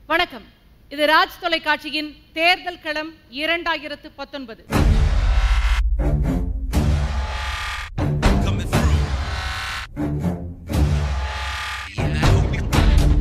வணக்கம் இது ராஜ் தொலைக்காட்சியின் தேர்தல் களம் இரண்டாயிரத்து பத்தொன்பது coming through. Yeah, I hope you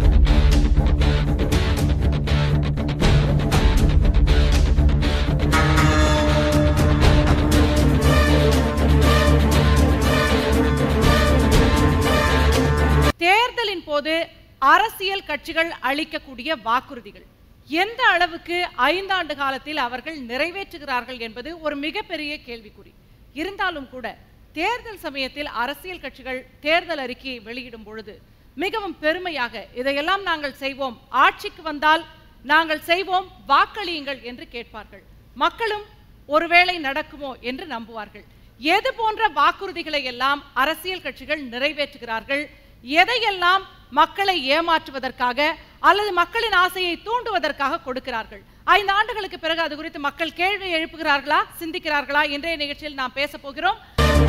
தேர்தலின் போது அரசியல் கட்சிகள் அளிக்கக்கூடிய வாக்குறுதிகள் எந்த அளவுக்கு ஐந்தாண்டு காலத்தில் அவர்கள் நிறைவேற்றுகிறார்கள் என்பது ஒரு மிகப்பெரிய கேள்விக்குறி இருந்தாலும் கூட தேர்தல் சமயத்தில் அரசியல் கட்சிகள் தேர்தல் அறிக்கையை வெளியிடும் பொழுது மிகவும் பெருமையாக இதையெல்லாம் நாங்கள் செய்வோம் ஆட்சிக்கு வந்தால் நாங்கள் செய்வோம் வாக்களியுங்கள் என்று கேட்பார்கள் மக்களும் ஒருவேளை நடக்குமோ என்று நம்புவார்கள் எது போன்ற வாக்குறுதிகளை எல்லாம் அரசியல் கட்சிகள் நிறைவேற்றுகிறார்கள் எதையெல்லாம் மக்களை ஏமாற்றுவதற்காக அல்லது மக்களின் ஆசையை தூண்டுவதற்காக கொடுக்கிறார்கள் ஐந்து ஆண்டுகளுக்கு பிறகு அது குறித்து மக்கள் கேள்வி எழுப்புகிறார்களா சிந்திக்கிறார்களா இன்றைய நிகழ்ச்சியில் நாம் பேச போகிறோம்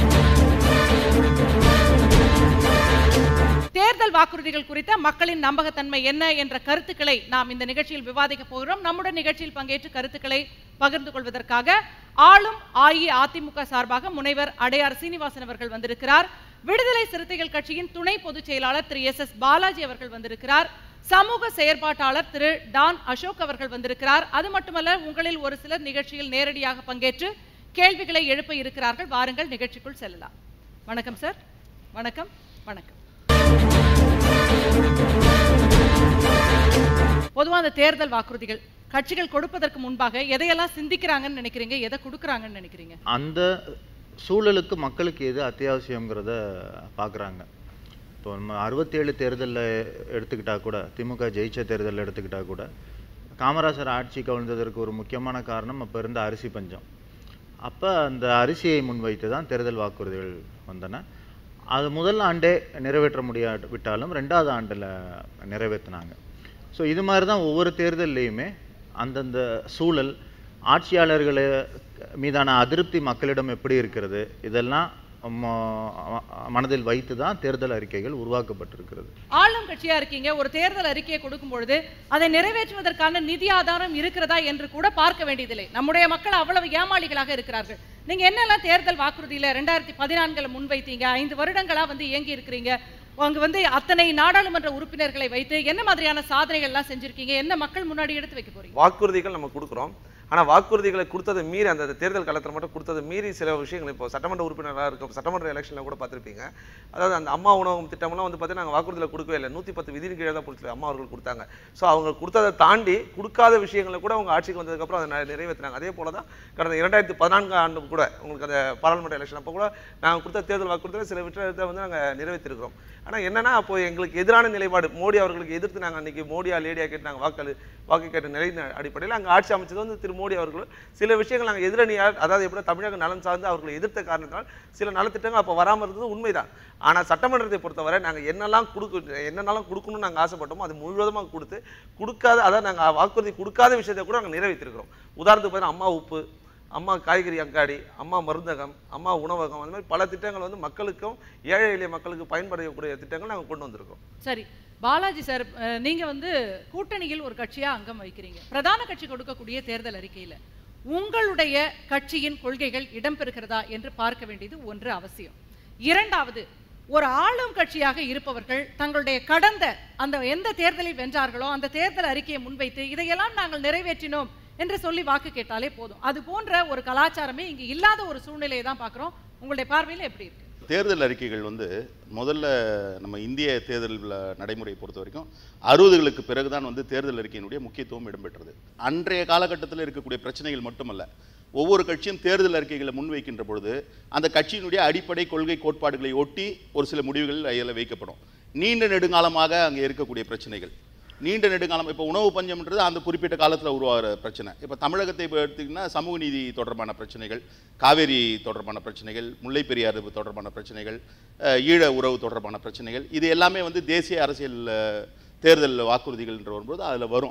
தேர்தல் வாக்குறுதிகள் குறித்த மக்களின் நம்பகத்தன்மை என்ன என்ற கருத்துக்களை நாம் இந்த நிகழ்ச்சியில் விவாதிக்க போகிறோம் நம்முடைய நிகழ்ச்சியில் பங்கேற்று கருத்துக்களை பகிர்ந்து கொள்வதற்காக ஆளும் அஇஅதிமுக சார்பாக முனைவர் அடையார் சீனிவாசன் அவர்கள் வந்திருக்கிறார் விடுதலை சிறுத்தைகள் கட்சியின் துணை பொதுச் செயலாளர் திரு எஸ் எஸ் பாலாஜி அவர்கள் வந்திருக்கிறார் சமூக செயற்பாட்டாளர் திரு டான் அசோக் அவர்கள் வந்திருக்கிறார் அது மட்டுமல்ல உங்களில் ஒரு சிலர் நிகழ்ச்சியில் நேரடியாக பங்கேற்று கேள்விகளை எழுப்ப இருக்கிறார்கள் வாருங்கள் நிகழ்ச்சிக்குள் செல்லலாம் வணக்கம் சார் வணக்கம் வணக்கம் பொதுவா அந்த தேர்தல் வாக்குறுதிகள் கட்சிகள் கொடுப்பதற்கு முன்பாக எதையெல்லாம் சிந்திக்கிறாங்கன்னு நினைக்கிறீங்க எதை கொடுக்கறாங்கன்னு நினைக்கிறீங்க அந்த சூழலுக்கு மக்களுக்கு எது அத்தியாவசியங்கிறத பார்க்குறாங்க இப்போ நம்ம அறுபத்தேழு தேர்தலில் எடுத்துக்கிட்டா கூட திமுக ஜெயிச்ச தேர்தலில் எடுத்துக்கிட்டா கூட காமராஜர் ஆட்சி கவிழ்ந்ததற்கு ஒரு முக்கியமான காரணம் அப்போ இருந்த அரிசி பஞ்சம் அப்போ அந்த அரிசியை முன்வைத்து தான் தேர்தல் வாக்குறுதிகள் வந்தன அது முதல் ஆண்டே நிறைவேற்ற முடியா விட்டாலும் ரெண்டாவது ஆண்டில் நிறைவேற்றினாங்க ஸோ இது மாதிரி தான் ஒவ்வொரு தேர்தல்லையுமே அந்தந்த சூழல் ஆட்சியாளர்கள் மீதான அதிருப்தி மக்களிடம் எப்படி இருக்கிறது இதெல்லாம் ம- மனதில் வைத்து தான் தேர்தல் அறிக்கைகள் உருவாக்கப்பட்டிருக்கிறது ஆளும் கட்சியா இருக்கீங்க ஒரு தேர்தல் அறிக்கையை கொடுக்கும் பொழுது அதை நிறைவேற்றுவதற்கான நிதி ஆதாரம் இருக்கிறதா என்று கூட பார்க்க வேண்டியதில்லை நம்முடைய மக்கள் அவ்வளவு ஏமாளிகளாக இருக்கிறார்கள் நீங்க என்னெல்லாம் தேர்தல் வாக்குறுதியில ரெண்டாயிரத்தி பதினான்குல முன்வைத்தீங்க ஐந்து வருடங்களா வந்து இயங்கி இருக்கிறீங்க அங்க வந்து அத்தனை நாடாளுமன்ற உறுப்பினர்களை வைத்து என்ன மாதிரியான சாதனைகள் எல்லாம் செஞ்சிருக்கீங்க என்ன மக்கள் முன்னாடி எடுத்து வைக்க போறீங்க வாக்குறுதிகள் நம்ம கொடுக்குறோம் ஆனா வாக்குறுதிகளை கொடுத்ததை மீறி அந்த தேர்தல் காலத்தில் மட்டும் கொடுத்ததை மீறி சில விஷயங்கள் இப்போ சட்டமன்ற உறுப்பினராக இருக்கும் சட்டமன்ற எலெக்ஷனில் கூட பார்த்திருப்பீங்க அதாவது அந்த அம்மா உணவகம் திட்டம்லாம் வந்து பார்த்தீங்கன்னா நாங்கள் வாக்குறுதியில் கொடுக்கவே இல்லை நூற்றி பத்து விதியின் கீழே தான் கொடுத்து அம்மா அவர்கள் கொடுத்தாங்க ஸோ அவங்க கொடுத்ததை தாண்டி கொடுக்காத விஷயங்களை கூட அவங்க ஆட்சிக்கு வந்ததுக்கப்புறம் அதை நெ- நிறைவேற்றினாங்க அதே போல தான் கடந்த இரண்டாயிரத்தி பதினான்கு ஆண்டு கூட உங்களுக்கு அந்த பாராளுமன்ற எலெக்ஷன் அப்போ கூட நாங்கள் கொடுத்த தேர்தல் வாக்குறுதியில் சில விஷயத்தை வந்து நாங்கள் நிறைவேற்றிருக்கிறோம் ஆனால் என்னன்னா அப்போ எங்களுக்கு எதிரான நிலைப்பாடு மோடி அவர்களுக்கு எதிர்த்து நாங்கள் அன்னைக்கு மோடியா லேடியா கேட்டு நாங்கள் வாக்களு வாக்கு கேட்ட நிலை அடிப்படையில் அங்கே ஆட்சி அமைச்சது வந்து திரு மோடி அவர்கள் சில விஷயங்கள் நாங்கள் எதிரணியார் அதாவது எப்படி தமிழக நலன் சார்ந்து அவர்களை எதிர்த்த காரணத்தினால் சில நலத்திட்டங்கள் அப்போ வராமல் இருந்தது உண்மைதான் ஆனால் சட்டமன்றத்தை பொறுத்தவரை நாங்கள் என்னெல்லாம் கொடுக்க என்னென்னலாம் கொடுக்கணும்னு நாங்கள் ஆசைப்பட்டோமோ அது முழுவதுமாக கொடுத்து கொடுக்காத அதாவது நாங்கள் வாக்குறுதி கொடுக்காத விஷயத்தை கூட நாங்கள் நிறைவேற்றிருக்கிறோம் உதாரணத்துக்கு பார்த்தீங்கன்னா அம்மா உப்பு அம்மா காய்கறி அங்காடி அம்மா மருந்தகம் அம்மா உணவகம் அந்த மாதிரி பல திட்டங்கள் வந்து மக்களுக்கும் ஏழை எளிய மக்களுக்கு பயன்படக்கூடிய திட்டங்கள் நாங்கள் கொண்டு வந்திருக்கோம் சரி பாலாஜி சார் அஹ், நீங்க வந்து கூட்டணியில் ஒரு கட்சியா அங்கம் வகிக்கிறீங்க பிரதான கட்சி கொடுக்கக்கூடிய தேர்தல் அறிக்கையில உங்களுடைய கட்சியின் கொள்கைகள் இடம்பெறுகிறதா என்று பார்க்க வேண்டியது ஒன்று அவசியம் இரண்டாவது ஒரு ஆளும் கட்சியாக இருப்பவர்கள் தங்களுடைய கடந்த அந்த எந்த தேர்தலில் வென்றார்களோ அந்த தேர்தல் அறிக்கையை முன்வைத்து இதையெல்லாம் நாங்கள் நிறைவேற்றினோம் என்று சொல்லி வாக்கு கேட்டாலே போதும் அது போன்ற ஒரு கலாச்சாரமே இங்கு இல்லாத ஒரு சூழ்நிலையை தான் பார்க்கிறோம் உங்களுடைய பார்வையில எப்படி இருக்கு தேர்தல் அறிக்கைகள் வந்து முதல்ல நம்ம இந்திய தேர்தல் நடைமுறையை பொறுத்த வரைக்கும் அறுபதுகளுக்கு பிறகுதான் வந்து தேர்தல் அறிக்கையினுடைய முக்கியத்துவம் இடம்பெற்றது அன்றைய காலகட்டத்தில் இருக்கக்கூடிய பிரச்சனைகள் மட்டுமல்ல ஒவ்வொரு கட்சியும் தேர்தல் அறிக்கைகளை முன்வைக்கின்ற பொழுது அந்த கட்சியினுடைய அடிப்படை கொள்கை கோட்பாடுகளை ஒட்டி ஒரு சில முடிவுகள் அதில் வைக்கப்படும் நீண்ட நெடுங்காலமாக அங்கே இருக்கக்கூடிய பிரச்சனைகள் நீண்ட நெடுங்காலம் இப்போ உணவு பஞ்சம்ன்றது அந்த குறிப்பிட்ட காலத்தில் உருவாகிற பிரச்சனை இப்போ தமிழகத்தை இப்போ எடுத்திங்கன்னா சமூக நீதி தொடர்பான பிரச்சனைகள் காவேரி தொடர்பான பிரச்சனைகள் முல்லை பெரியாறு தொடர்பான பிரச்சனைகள் அஹ், ஈழ உறவு தொடர்பான பிரச்சனைகள் இது எல்லாமே வந்து தேசிய அரசியல் அஹ், தேர்தல் வாக்குறுதிகள் என்று வரும்போது அதில் வரும்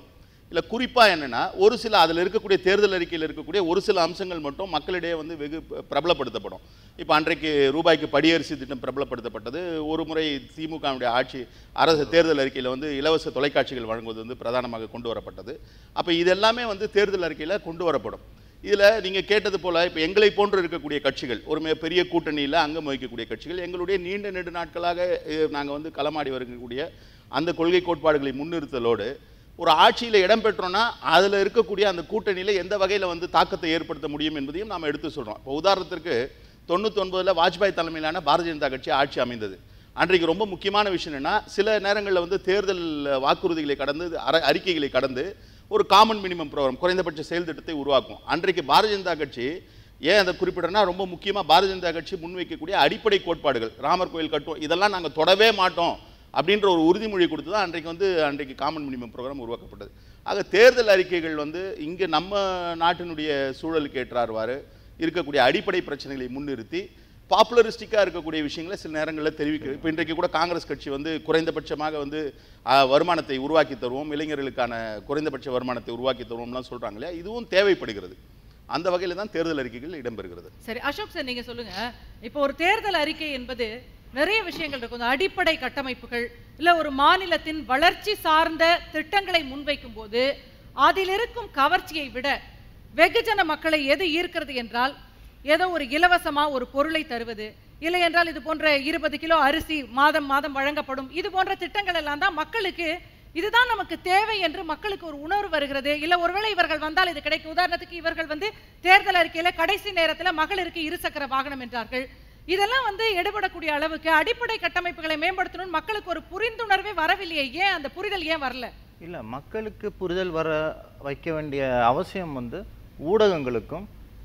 இல்லை குறிப்பாக என்னன்னா ஒரு சில அதில் இருக்கக்கூடிய தேர்தல் அறிக்கையில் இருக்கக்கூடிய ஒரு சில அம்சங்கள் மட்டும் மக்களிடையே வந்து வெகு ப- பிரபலப்படுத்தப்படும் இப்போ அன்றைக்கு ரூபாய்க்கு படியரிசி திட்டம் பிரபலப்படுத்தப்பட்டது ஒரு முறை திமுகவுடைய ஆட்சி அரசு தேர்தல் அறிக்கையில் வந்து இலவச தொலைக்காட்சிகள் வழங்குவது வந்து பிரதானமாக கொண்டு வரப்பட்டது அப்போ இதெல்லாமே வந்து தேர்தல் அறிக்கையில் கொண்டு வரப்படும் இதில் நீங்கள் கேட்டது போல் இப்போ எங்களை போன்று இருக்கக்கூடிய கட்சிகள் ஒரு மிக பெரிய கூட்டணியில் அங்கம் வகிக்கக்கூடிய கட்சிகள் எங்களுடைய நீண்ட நெடு நாட்களாக நாங்கள் வந்து களமாடி வரக்கூடிய அந்த கொள்கை கோட்பாடுகளை முன்னிறுத்தலோடு ஒரு ஆட்சியில் இடம் பெற்றோம்னா அதில் இருக்கக்கூடிய அந்த கூட்டணியில் எந்த வகையில் வந்து தாக்கத்தை ஏற்படுத்த முடியும் என்பதையும் நாம் எடுத்து சொல்கிறோம் இப்போ உதாரணத்திற்கு தொண்ணூத்தொன்பதில் வாஜ்பாய் தலைமையிலான பாரதிய ஜனதா கட்சி ஆட்சி அமைந்தது அன்றைக்கு ரொம்ப முக்கியமான விஷயம் என்னன்னா சில நேரங்களில் வந்து தேர்தல் வாக்குறுதிகளை கடந்து அர- அறிக்கைகளை கடந்து ஒரு காமன் மினிமம் ப்ரோக்ராம் குறைந்தபட்ச செயல் திட்டத்தை உருவாக்கும் அன்றைக்கு பாரதிய ஜனதா கட்சி ஏன் அதை குறிப்பிடறேன்னா ரொம்ப முக்கியமாக பாரதிய ஜனதா கட்சி முன்வைக்கக்கூடிய அடிப்படை கோட்பாடுகள் ராமர் கோயில் கட்டுவோம் இதெல்லாம் நாங்கள் தொடவே மாட்டோம் அப்படின்ற ஒரு உறுதிமொழி கொடுத்து தான் அன்றைக்கு வந்து அன்றைக்கு காமன் மினிமம் ப்ரோக்ராம் உருவாக்கப்பட்டது ஆக தேர்தல் அறிக்கைகள் வந்து இங்கே நம்ம நாட்டினுடைய சூழலுக்கு ஏற்றார்வாறு இருக்கக்கூடிய அடிப்படை பிரச்சனைகளை முன்னிறுத்தி பாப்புலரிஸ்டிக்காக இருக்கக்கூடிய விஷயங்களை சில நேரங்களில் தெரிவிக்கிறது இப்போ இன்றைக்கு கூட காங்கிரஸ் கட்சி வந்து குறைந்தபட்சமாக வந்து ஆ, வருமானத்தை உருவாக்கி தருவோம் இளைஞர்களுக்கான குறைந்தபட்ச வருமானத்தை உருவாக்கி தருவோம்லாம் சொல்கிறாங்க இல்லையா இதுவும் தேவைப்படுகிறது அந்த வகையில் தான் தேர்தல் அறிக்கைகள் இடம்பெறுகிறது சரி அசோக் சார் நீங்க சொல்லுங்க இப்போ ஒரு தேர்தல் அறிக்கை என்பது நிறைய விஷயங்கள் இருக்கும் இந்த அடிப்படை கட்டமைப்புகள் இல்ல ஒரு மாநிலத்தின் வளர்ச்சி சார்ந்த திட்டங்களை முன்வைக்கும் போது அதில் இருக்கும் கவர்ச்சியை விட வெகுஜன மக்களை எது ஈர்க்கிறது என்றால் ஏதோ ஒரு இலவசமா ஒரு பொருளை தருவது இல்லை என்றால் இது போன்ற இருபது கிலோ அரிசி மாதம் மாதம் வழங்கப்படும் இது போன்ற திட்டங்கள் எல்லாம் தான் மக்களுக்கு இதுதான் நமக்கு தேவை என்று மக்களுக்கு ஒரு உணர்வு வருகிறது இல்ல ஒருவேளை இவர்கள் வந்தால் இது கிடைக்கும் உதாரணத்துக்கு இவர்கள் வந்து தேர்தல் அறிக்கையில கடைசி நேரத்துல மகளிருக்கு இருசக்கர வாகனம் என்றார்கள் இதெல்லாம் வந்து எடுபடக்கூடிய அளவுக்கு அடிப்படை கட்டமைப்புகளை மேம்படுத்தணும் மக்களுக்கு ஒரு புரிந்துணர்வே வரவில்லையே ஏன் அந்த புரிதல் ஏன் வரல இல்லை மக்களுக்கு புரிதல் வர வைக்க வேண்டிய அவசியம் வந்து ஊடகங்களுக்கும்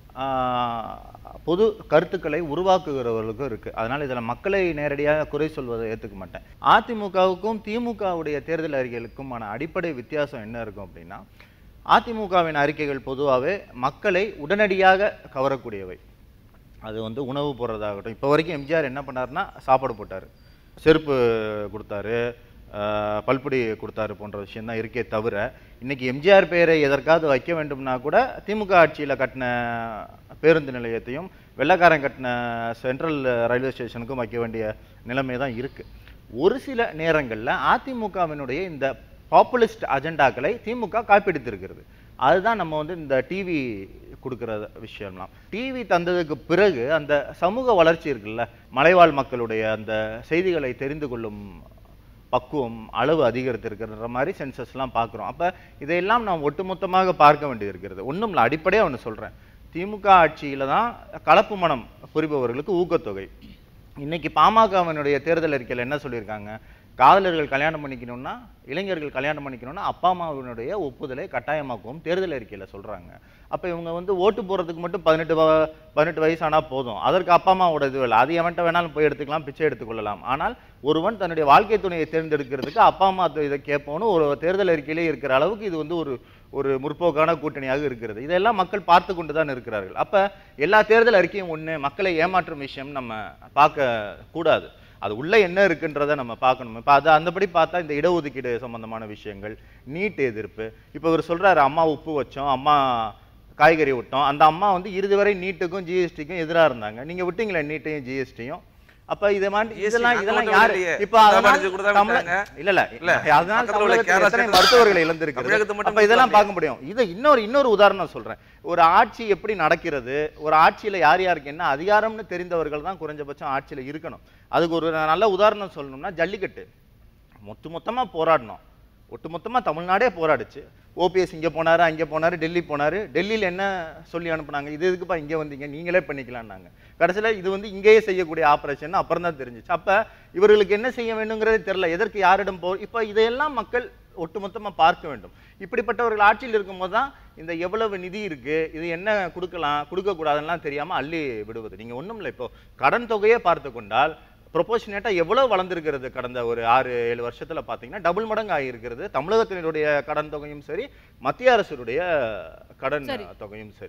ஆஹ், பொது கருத்துக்களை உருவாக்குகிறவர்களுக்கும் இருக்குது அதனால் இதில் மக்களை நேரடியாக குறை சொல்வதை ஏற்றுக்க மாட்டேன் அதிமுகவுக்கும் திமுகவுடைய தேர்தல் அறிக்கைகளுக்குமான அடிப்படை வித்தியாசம் என்ன இருக்கும் அப்படின்னா அதிமுகவின் அறிக்கைகள் பொதுவாகவே மக்களை உடனடியாக கவரக்கூடியவை அது வந்து உணவு போடுறதாகட்டும் இப்போ வரைக்கும் எம்ஜிஆர் என்ன பண்ணாருன்னா சாப்பாடு போட்டார் செருப்பு கொடுத்தாரு ஆஹ் பல்பொடி கொடுத்தாரு போன்ற விஷயம் தான் இருக்கே தவிர இன்னைக்கு எம்ஜிஆர் பெயரை எதற்காவது வைக்க வேண்டும்னா கூட திமுக ஆட்சியில் கட்டின பேருந்து நிலையத்தையும் வெள்ளக்காரன் கட்டின சென்ட்ரல் ரயில்வே ஸ்டேஷனுக்கும் வைக்க வேண்டிய நிலைமை தான் இருக்கு ஒரு சில நேரங்களில் அதிமுகவினுடைய இந்த பாப்புலிஸ்ட் அஜெண்டாக்களை திமுக காப்பிடித்திருக்கிறது அதுதான் நம்ம வந்து இந்த டிவி கொடுக்குற விஷயம்லாம் டிவி தந்ததுக்கு பிறகு அந்த சமூக வளர்ச்சி இருக்குல்ல மலைவாழ் மக்களுடைய அந்த செய்திகளை தெரிந்து கொள்ளும் பக்குவம் அளவு அதிகரித்திருக்கிற மாதிரி சென்சஸ்லாம் பார்க்குறோம் அப்போ இதையெல்லாம் நாம் ஒட்டுமொத்தமாக பார்க்க வேண்டியது இருக்கிறது ஒன்றும் இல்லை அடிப்படையாக ஒன்று சொல்கிறேன் திமுக ஆட்சியில் தான் கலப்பு மனம் புரிபவர்களுக்கு ஊக்கத்தொகை இன்னைக்கு பாமகவினுடைய தேர்தல் அறிக்கையில் என்ன சொல்லியிருக்காங்க காதலர்கள் கல்யாணம் பண்ணிக்கணும்னா இளைஞர்கள் கல்யாணம் பண்ணிக்கணும்னா அப்பா அம்மாவினுடைய ஒப்புதலை கட்டாயமாக்குவோம் தேர்தல் அறிக்கையில் சொல்கிறாங்க அப்போ இவங்க வந்து ஓட்டு போடுறதுக்கு மட்டும் பதினெட்டு வ- பதினெட்டு வயசானா போதும் அதற்கு அப்பா அம்மாவோட இது இல்லை அது எவன்ட்ட வேணாலும் போய் எடுத்துக்கலாம் பிச்சை எடுத்துக்கொள்ளலாம் ஆனால் ஒருவன் தன்னுடைய வாழ்க்கை துணையை தேர்ந்தெடுக்கிறதுக்கு அப்பா அம்மா அது இதை கேட்போன்னு ஒரு தேர்தல் அறிக்கையிலே இருக்கிற அளவுக்கு இது வந்து ஒரு ஒரு முற்போக்கான கூட்டணியாக இருக்கிறது இதெல்லாம் மக்கள் பார்த்து கொண்டு தான் இருக்கிறார்கள் அப்ப எல்லா தேர்தல் அறிக்கையும் ஒண்ணு மக்களை ஏமாற்றும் விஷயம் நம்ம பார்க்க கூடாது அது உள்ள என்ன இருக்குன்றதை நம்ம பார்க்கணும் இப்போ அது அந்தபடி பார்த்தா இந்த இடஒதுக்கீடு சம்பந்தமான விஷயங்கள் நீட் எதிர்ப்பு இப்போ இவர் சொல்றாரு அம்மா உப்பு வச்சோம் அம்மா காய்கறி விட்டோம் அந்த அம்மா வந்து இறுதி வரை நீட்டுக்கும் ஜிஎஸ்டிக்கும் எதிராக இருந்தாங்க நீங்க விட்டீங்களே நீட்டையும் ஜிஎஸ்டியும் அப்ப இதை மாதிரி GST இதெல்லாம் நாங்க இதெல்லாம் மட்டும் யாரு இல்லையே. இப்ப மம்தா அதனால பானர்ஜி கூட தான் தமிழ- விட்டாங்க. இல்ல இல்ல இல்ல, அதனால பக்கத்துல உள்ள தமிழகத்துல கேரளா எத்தனை ஸ்டேட்ல மருத்துவர்களை இழந்திருக்கிறது தமிழகத்தை மட்டும் அப்ப இதெல்லாம் விட்டுறாங்க. பார்க்க முடியும் இது இன்னொரு இன்னொரு உதாரணம் சொல்றேன் ஒரு ஆட்சி எப்படி நடக்கிறது ஒரு ஆட்சியில யார் யாருக்கு என்ன அதிகாரம்னு தெரிந்தவர்கள் தான் குறைஞ்சபட்சம் ஆட்சியில இருக்கணும் அதுக்கு ஒரு நல்ல உதாரணம் சொல்லணும்னா ஜல்லிக்கட்டு மொத்த மொத்தமா போராடணும் ஒட்டுமொத்தமா தமிழ்நாடே போராடுச்சு ஓபிஎஸ் இங்க போனாரு அங்க போனாரு டெல்லி போனாரு டெல்லியில என்ன சொல்லி அனுப்புனாங்க இது எதுக்குப்பா இங்க வந்தீங்க நீங்களே பண்ணிக்கலாம்னாங்க கடைசியில இது வந்து இங்கேயே செய்யக்கூடிய ஆபரேஷன் அப்புறம் தான் தெரிஞ்சுச்சு அப்ப இவர்களுக்கு என்ன செய்ய வேண்டுங்கிறதே தெரியல எதற்கு யாரிடம் போ இப்ப இதையெல்லாம் மக்கள் ஒட்டுமொத்தமா பார்க்க வேண்டும் இப்படிப்பட்டவர்கள் ஆட்சியில் இருக்கும்போது தான் இந்த எவ்வளவு நிதி இருக்கு இது என்ன கொடுக்கலாம் கொடுக்க கூடாதுலாம் தெரியாம அள்ளி விடுவது நீங்க ஒண்ணும் இல்லை இப்போ கடன் தொகையே பார்த்து கொண்டால் ப்ரொபோஷனேட்டா எவ்வளவு வளர்ந்திருக்கிறது கடந்த ஒரு ஆறு ஏழு வருஷத்துல பாத்தீங்கன்னா டபுள் மடங்கு ஆகியிருக்கிறது தமிழகத்தினுடைய கடன் தொகையும் சரி மத்திய அரசுடைய கடன் சரி. தொகையும் சரி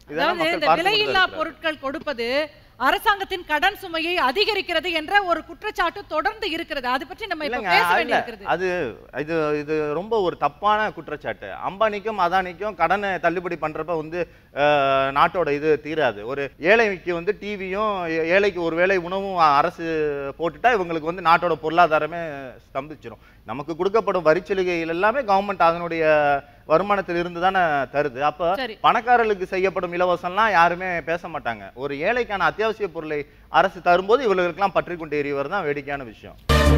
இதெல்லாம் அதாவது இந்த மக்கள் பார்த்து விலையில்லா கொண்டுதான் பொருட்கள் கொடுப்பது அரசாங்கத்தின் கடன் சுமையை அதிகரிக்கிறது என்ற ஒரு குற்றச்சாட்டு தொடர்ந்து இருக்கிறது அது பற்றி நம்ம இப்ப இல்லைங்க பேச இல்ல, வேண்டியிருக்கிறது அது இது இது ரொம்ப ஒரு தப்பான குற்றச்சாட்டு அம்பானிக்கும் அதானிக்கும் கடனை தள்ளுபடி பண்றப்ப வந்து அஹ், நாட்டோட இது தீராது ஒரு ஏழைக்கு வந்து டிவியும் ஏழைக்கு ஒரு வேளை உணவும் அரசு போட்டுட்டா இவங்களுக்கு வந்து நாட்டோட பொருளாதாரமே ஸ்தம்பிச்சிரும் நமக்கு கொடுக்கப்படும் வரிச்சலுகைகள் எல்லாமே கவர்மெண்ட் அதனுடைய வருமானத்தில் இருந்து தானே தருது அப்ப சரி. பணக்காரர்களுக்கு செய்யப்படும் இலவசம்லாம் யாருமே பேச மாட்டாங்க ஒரு ஏழைக்கான அத்தியாவசிய பொருளை அரசு தரும்போது இவர்களுக்கெல்லாம் பற்றி கொண்டு எறிவர் தான் வேடிக்கையான விஷயம்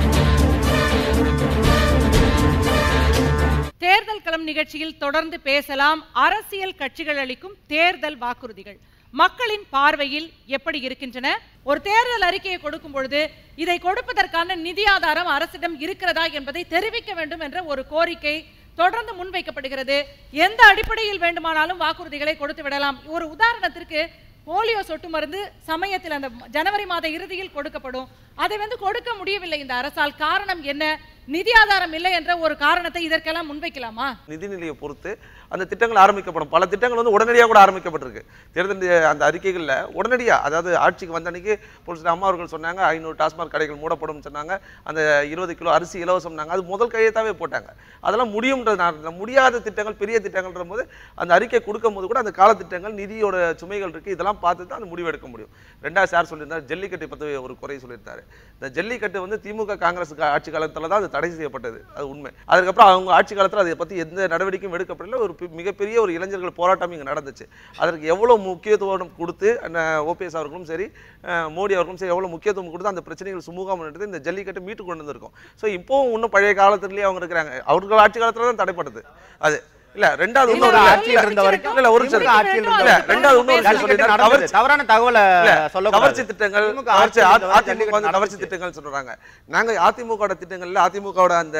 தேர்தல் களம் நிகழ்ச்சியில் தொடர்ந்து பேசலாம் அரசியல் கட்சிகள் அளிக்கும் தேர்தல் வாக்குறுதிகள் மக்களின் பார்வையில் எப்படி இருக்கின்றன ஒரு தேர்தல் அறிக்கையை கொடுக்கும் பொழுது இதை கொடுப்பதற்கான நிதி ஆதாரம் அரசிடம் இருக்கிறதா என்பதை தெரிவிக்க வேண்டும் என்ற ஒரு கோரிக்கை தொடர்ந்து முன்வைக்கப்படுகிறது எந்த அடிப்படையில் வேண்டுமானாலும் வாக்குறுதிகளை கொடுத்து விடலாம் ஒரு உதாரணத்திற்கு போலியோ சொட்டு மருந்து சமயத்தில் அந்த ஜனவரி மாத இறுதியில் கொடுக்கப்படும் அதை வந்து கொடுக்க முடியவில்லை இந்த அரசால் காரணம் என்ன நிதி ஆதாரம் இல்லை என்ற ஒரு காரணத்தை இதற்கெல்லாம் முன்வைக்கலாமா நிதிநிலையை பொறுத்து அந்த திட்டங்கள் ஆரம்பிக்கப்படும் பல திட்டங்கள் வந்து உடனடியாக கூட ஆரம்பிக்கப்பட்டிருக்கு தேர்தல் நி- அந்த அறிக்கைகளில் உடனடியாக அதாவது ஆட்சிக்கு வந்த அன்னைக்கு பொலிஸ் அம்மா அவர்கள் சொன்னாங்க ஐநூறு டாஸ்மாக் கடைகள் மூடப்படும் சொன்னாங்க அந்த இருபது கிலோ அரிசி இலவசம்னாங்க அது முதல் கையெழுத்தாவே போட்டாங்க அதெல்லாம் முடியும்ன்றதுனால முடியாத திட்டங்கள் பெரிய திட்டங்கள்ன்ற போது அந்த அறிக்கை கொடுக்கும் போது கூட அந்த காலத்திட்டங்கள் நிதியோட சுமைகள் இருக்கு இதெல்லாம் பார்த்து தான் அந்த முடிவு எடுக்க முடியும் ரெண்டாவது சார் சொல்லியிருந்தார் ஜல்லிக்கட்டை பற்றி ஒரு குறை சொல்லியிருந்தாரு இந்த ஜல்லிக்கட்டு வந்து திமுக காங்கிரஸ் கா- ஆட்சி காலத்துல தான் அது தடை செய்யப்பட்டது அது உண்மை அதுக்கப்புறம் அவங்க ஆட்சி காலத்துல அதை பத்தி எந்த நடவடிக்கையும் எடுக்கப்படல ஒரு பி- மிகப்பெரிய ஒரு இளைஞர்கள் போராட்டம் இங்க நடந்துச்சு அதற்கு எவ்வளவு முக்கியத்துவம் கொடுத்து ஓபிஎஸ் அவர்களும் சரி அஹ், மோடி அவர்களும் சரி எவ்வளவு முக்கியத்துவம் கொடுத்து அந்த பிரச்சனைகள் சுமூகம் நடத்தி இந்த ஜல்லிக்கட்டு மீட்டு கொண்டு வந்திருக்கோம் ஸோ இப்போவும் இன்னும் பழைய காலத்துலயே அவங்க இருக்கிறாங்க அவர்கள் ஆட்சி காலத்துல தான் தடைப்பட்டது அது இல்ல ரெண்டாவது இல்ல, இன்னொரு இல்ல, ஆட்சியில் இருந்த வரைக்கும் இல்ல, ஒரு நிமிஷம். திமுக ஆட்சியில் இருந்த இல்ல, வரைக்கும் ரெண்டாவது இன்னொரு விஷயம் ஜல்லிக்கட்டு சொல்லியிருந்தார். நடந்தது. கவர்ச்சி- தவறான தகவலை இல்ல, சொல்லக்கூடாது கவர்ச்சி திட்டங்கள் திமுக கவர்ச்சி ஆட்சியில் இருந்த அ- வரை அதிமுக ஜல்லிக்கட்டு வந்து கவர்ச்சி நடந்துச்சு. திட்டங்கள் சொல்றாங்க நாங்க அதிமுக திட்டங்கள்ல அதிமுகவோட அந்த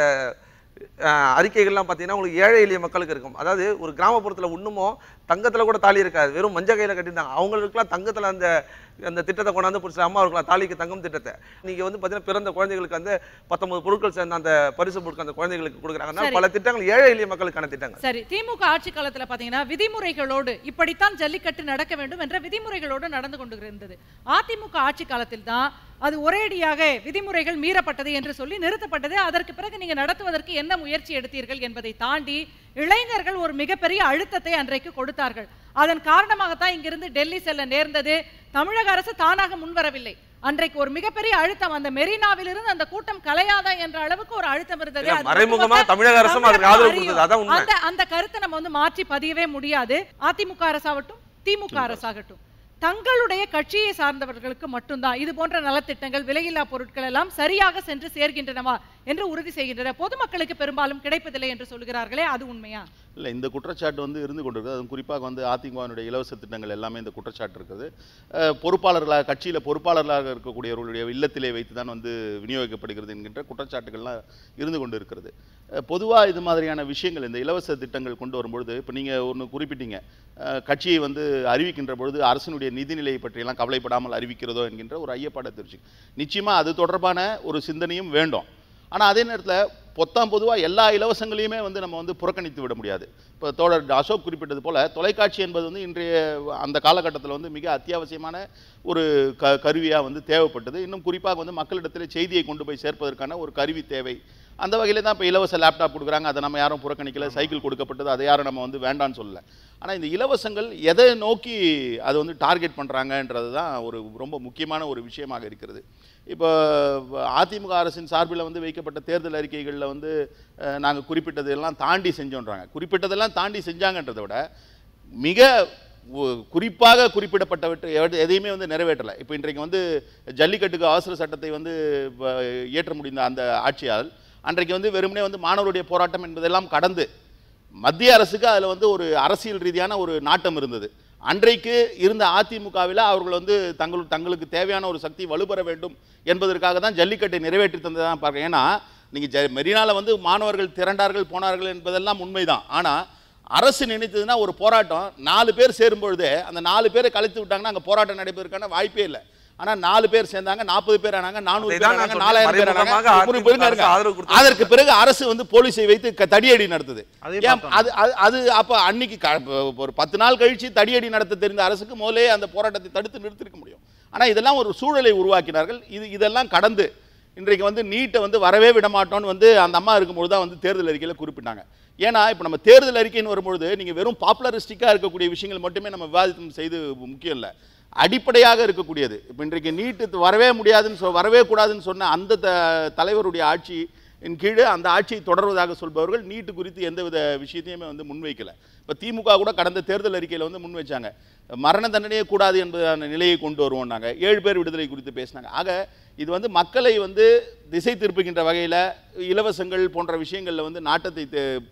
அஹ், அறிக்கைகள்லாம் பார்த்தீங்கன்னா உங்களுக்கு ஏழை எளிய மக்களுக்கு இருக்கும் அதாவது ஒரு கிராமப்புறத்துல இன்னமும் தங்கத்துல கூட தாலி இருக்காது வெறும் மஞ்சள் கையில கட்டியிருந்தாங்க அவங்களுக்குலாம் தங்கத்துல அந்த அந்த திட்டத்தை கொண்டாந்து பிடிச்ச அம்மா இருக்கலாம் தாலிக்கு தங்கம் திட்டத்தை நீங்க வந்து பார்த்தீங்கன்னா பிறந்த குழந்தைகளுக்கு வந்து பத்தொன்பது பொருட்கள் சேர்ந்த அந்த பரிசு பொருட்கள் அந்த குழந்தைகளுக்கு கொடுக்குறாங்க அதனால சரி. பல திட்டங்கள் ஏழை எளிய மக்களுக்கான திட்டங்கள் சரி திமுக ஆட்சி காலத்துல பாத்தீங்கன்னா விதிமுறைகளோடு இப்படித்தான் ஜல்லிக்கட்டு நடக்க வேண்டும் என்ற விதிமுறைகளோடு நடந்து கொண்டு இருந்தது அதிமுக ஆட்சி காலத்தில் தான் அது ஒரேடியாக விதிமுறைகள் மீறப்பட்டது என்று சொல்லி நிறுத்தப்பட்டது அதற்கு பிறகு நீங்க நடத்துவதற்கு என்ன முயற்சி எடுத்தீர்கள் என்பதை தாண்டி இளைஞர்கள் ஒரு மிகப்பெரிய அழுத்தத்தை அன்றைக்கு கொடுத்தார்கள் அதன் காரணமாகத்தான் இங்கிருந்து டெல்லி செல்ல நேர்ந்தது தமிழக அரசு தானாக முன்வரவில்லை அன்றைக்கு ஒரு மிகப்பெரிய அழுத்தம் அந்த மெரினாவிலிருந்து அந்த கூட்டம் கலையாதா என்ற அளவுக்கு ஒரு அழுத்தம் இருந்தது இல்ல, அது மறைமுகமா ஒட்டுமொத்த தமிழக அரசும் அதுக்கு தமிழகம் ஆதரவு அறியும். கொடுத்தது அதான் உண்மை அந்த அந்த கருத்தை நம்ம வந்து மாற்றி பதியவே முடியாது அதிமுக அரசாகட்டும் திமுக அரசாகட்டும் தங்களுடைய கட்சியை சார்ந்தவர்களுக்கு மட்டும்தான் இது போன்ற நலத்திட்டங்கள் விலையில்லா பொருட்கள் எல்லாம் சரியாக சென்று சேர்கின்றனவா என்று உறுதி செய்கின்றன பொதுமக்களுக்கு பெரும்பாலும் கிடைப்பதில்லை என்று சொல்கிறார்களே அது உண்மையா இல்லை இந்த குற்றச்சாட்டு வந்து இருந்து கொண்டிருக்குது அதுவும் குறிப்பாக வந்து அதிமுகவினுடைய இலவச திட்டங்கள் எல்லாமே இந்த குற்றச்சாட்டு இருக்குது அஹ், பொறுப்பாளர்களாக கட்சியில் பொறுப்பாளர்களாக இருக்கக்கூடியவர்களுடைய இல்லத்திலே வைத்து தான் வந்து விநியோகிக்கப்படுகிறது என்கின்ற குற்றச்சாட்டுகள்லாம் இருந்து கொண்டு இருக்கிறது பொதுவாக இது மாதிரியான விஷயங்கள் இந்த இலவச திட்டங்கள் கொண்டு வரும்பொழுது இப்போ நீங்கள் ஒன்று குறிப்பிட்டீங்க அஹ், கட்சியை வந்து அறிவிக்கின்ற பொழுது அரசினுடைய நிதிநிலையை பற்றியெல்லாம் கவலைப்படாமல் அறிவிக்கிறதோ என்கின்ற ஒரு ஐயப்பாடை தெரிவிச்சு நிச்சயமாக அது தொடர்பான ஒரு சிந்தனையும் வேண்டும் ஆனால் அதே நேரத்தில் பொத்தாம் பொதுவாக எல்லா இலவசங்களையுமே வந்து நம்ம வந்து புறக்கணித்து விட முடியாது இப்போ தோழர் அசோக் குறிப்பிட்டது போல தொலைக்காட்சி என்பது வந்து இன்றைய அந்த காலகட்டத்தில் வந்து மிக அத்தியாவசியமான ஒரு க கருவியாக வந்து தேவைப்பட்டது இன்னும் குறிப்பாக வந்து மக்களிடத்தில் செய்தியை கொண்டு போய் சேர்ப்பதற்கான ஒரு கருவி தேவை அந்த வகையில் தான் இப்போ இலவச லேப்டாப் கொடுக்குறாங்க அதை நம்ம யாரும் புறக்கணிக்கல சைக்கிள் கொடுக்கப்பட்டது அதை யாரும் நம்ம வந்து வேண்டாம்னு சொல்லல ஆனால் இந்த இலவசங்கள் எதை நோக்கி அதை வந்து டார்கெட் பண்ணுறாங்கன்றது தான் ஒரு ரொம்ப முக்கியமான ஒரு விஷயமாக இருக்கிறது இப்போ அதிமுக அரசின் சார்பில் வந்து வைக்கப்பட்ட தேர்தல் அறிக்கைகளில் வந்து நாங்கள் குறிப்பிட்டது எல்லாம் தாண்டி செஞ்சோன்றாங்க குறிப்பிட்டதெல்லாம் தாண்டி செஞ்சாங்கன்றதை விட மிக ஒ- குறிப்பாக குறிப்பிடப்பட்டவற்றை எது- எதையுமே வந்து நிறைவேற்றலை இப்போ இன்றைக்கு வந்து ஜல்லிக்கட்டுக்கு அவசர சட்டத்தை வந்து வ- இயற்ற முடிந்த அந்த ஆட்சியால் அன்றைக்கு வந்து வெறுமனே வந்து மாணவருடைய போராட்டம் என்பதெல்லாம் கடந்து மத்திய அரசுக்கு அதில் வந்து ஒரு அரசியல் ரீதியான ஒரு நாட்டம் இருந்தது அன்றைக்கு இருந்த அதிமுகவில் அவர்கள் வந்து தங்கள் தங்களுக்கு தேவையான ஒரு சக்தி வலுப்பெற வேண்டும் என்பதற்காக தான் ஜல்லிக்கட்டை நிறைவேற்றி தந்ததான் பார்க்க ஏன்னா நீங்கள் ஜ மெரினால வந்து மாணவர்கள் திரண்டார்கள் போனார்கள் என்பதெல்லாம் உண்மைதான் ஆனால் அரசு நினைத்ததுன்னா ஒரு போராட்டம் நாலு பேர் சேரும் பொழுதே அந்த நாலு பேரை கலைத்து விட்டாங்கன்னா அங்கே போராட்டம் நடைபெறதுக்கான வாய்ப்பே இல்லை ஆனா நாலு பேர் சேர்ந்தாங்க நாற்பது பேர் ஆனாங்க நானூறு பேர் அதைதான் நான் ஆனாங்க சொல்றேன். நாலாயிரம் பேர் ஆனாங்க மறைமுகமாக ஒரு பெருங்க அதிமுக இருங்க. ஆதரவு கொடுத்தது. அதற்கு பிறகு அரசு வந்து போலீஸை வைத்து க- தடியடி நடத்துது அதே ஏன் பார்த்தோம். அது அது- அது அப்ப அன்னைக்கு க- இப்ப ஒரு பத்து நாள் கழிச்சு தடியடி நடத்த தெரிந்த அரசுக்கு முதலே அந்த போராட்டத்தை தடுத்து நிறுத்திருக்க முடியும் ஆனா இதெல்லாம் ஒரு சூழலை உருவாக்கினார்கள் இது இதெல்லாம் கடந்து இன்றைக்கு வந்து நீட்டை வந்து வரவே விட மாட்டோம்னு வந்து அந்த அம்மா இருக்கும்போது தான் வந்து தேர்தல் அறிக்கையில் குறிப்பிட்டாங்க ஏன்னா இப்போ நம்ம தேர்தல் அறிக்கைன்னு வரும்பொழுது நீங்கள் வெறும் பாப்புலரிஸ்டிக்காக இருக்கக்கூடிய விஷயங்கள் மட்டுமே நம்ம விவாதித்து செய்து முக்கியம் இல்லை அடிப்படையாக இருக்கக்கூடியது இப்போ இன்றைக்கு நீட்டு வரவே முடியாதுன்னு சொ வரவே கூடாதுன்னு சொன்ன அந்த த- தலைவருடைய ஆட்சி இன் கீழே அந்த ஆட்சியை தொடர்வதாக சொல்பவர்கள் நீட்டு குறித்து எந்தவித விஷயத்தையுமே வந்து முன்வைக்கல இப்போ திமுக கூட கடந்த தேர்தல் அறிக்கையில் வந்து முன் வச்சாங்க மரண தண்டனையே கூடாது என்பதான நிலையை கொண்டு வருவோம் நாங்கள் ஏழு பேர் விடுதலை குறித்து பேசினாங்க ஆக இது வந்து மக்களை வந்து திசை திருப்புகின்ற வகையில் இலவசங்கள் போன்ற விஷயங்களில் வந்து நாட்டத்தை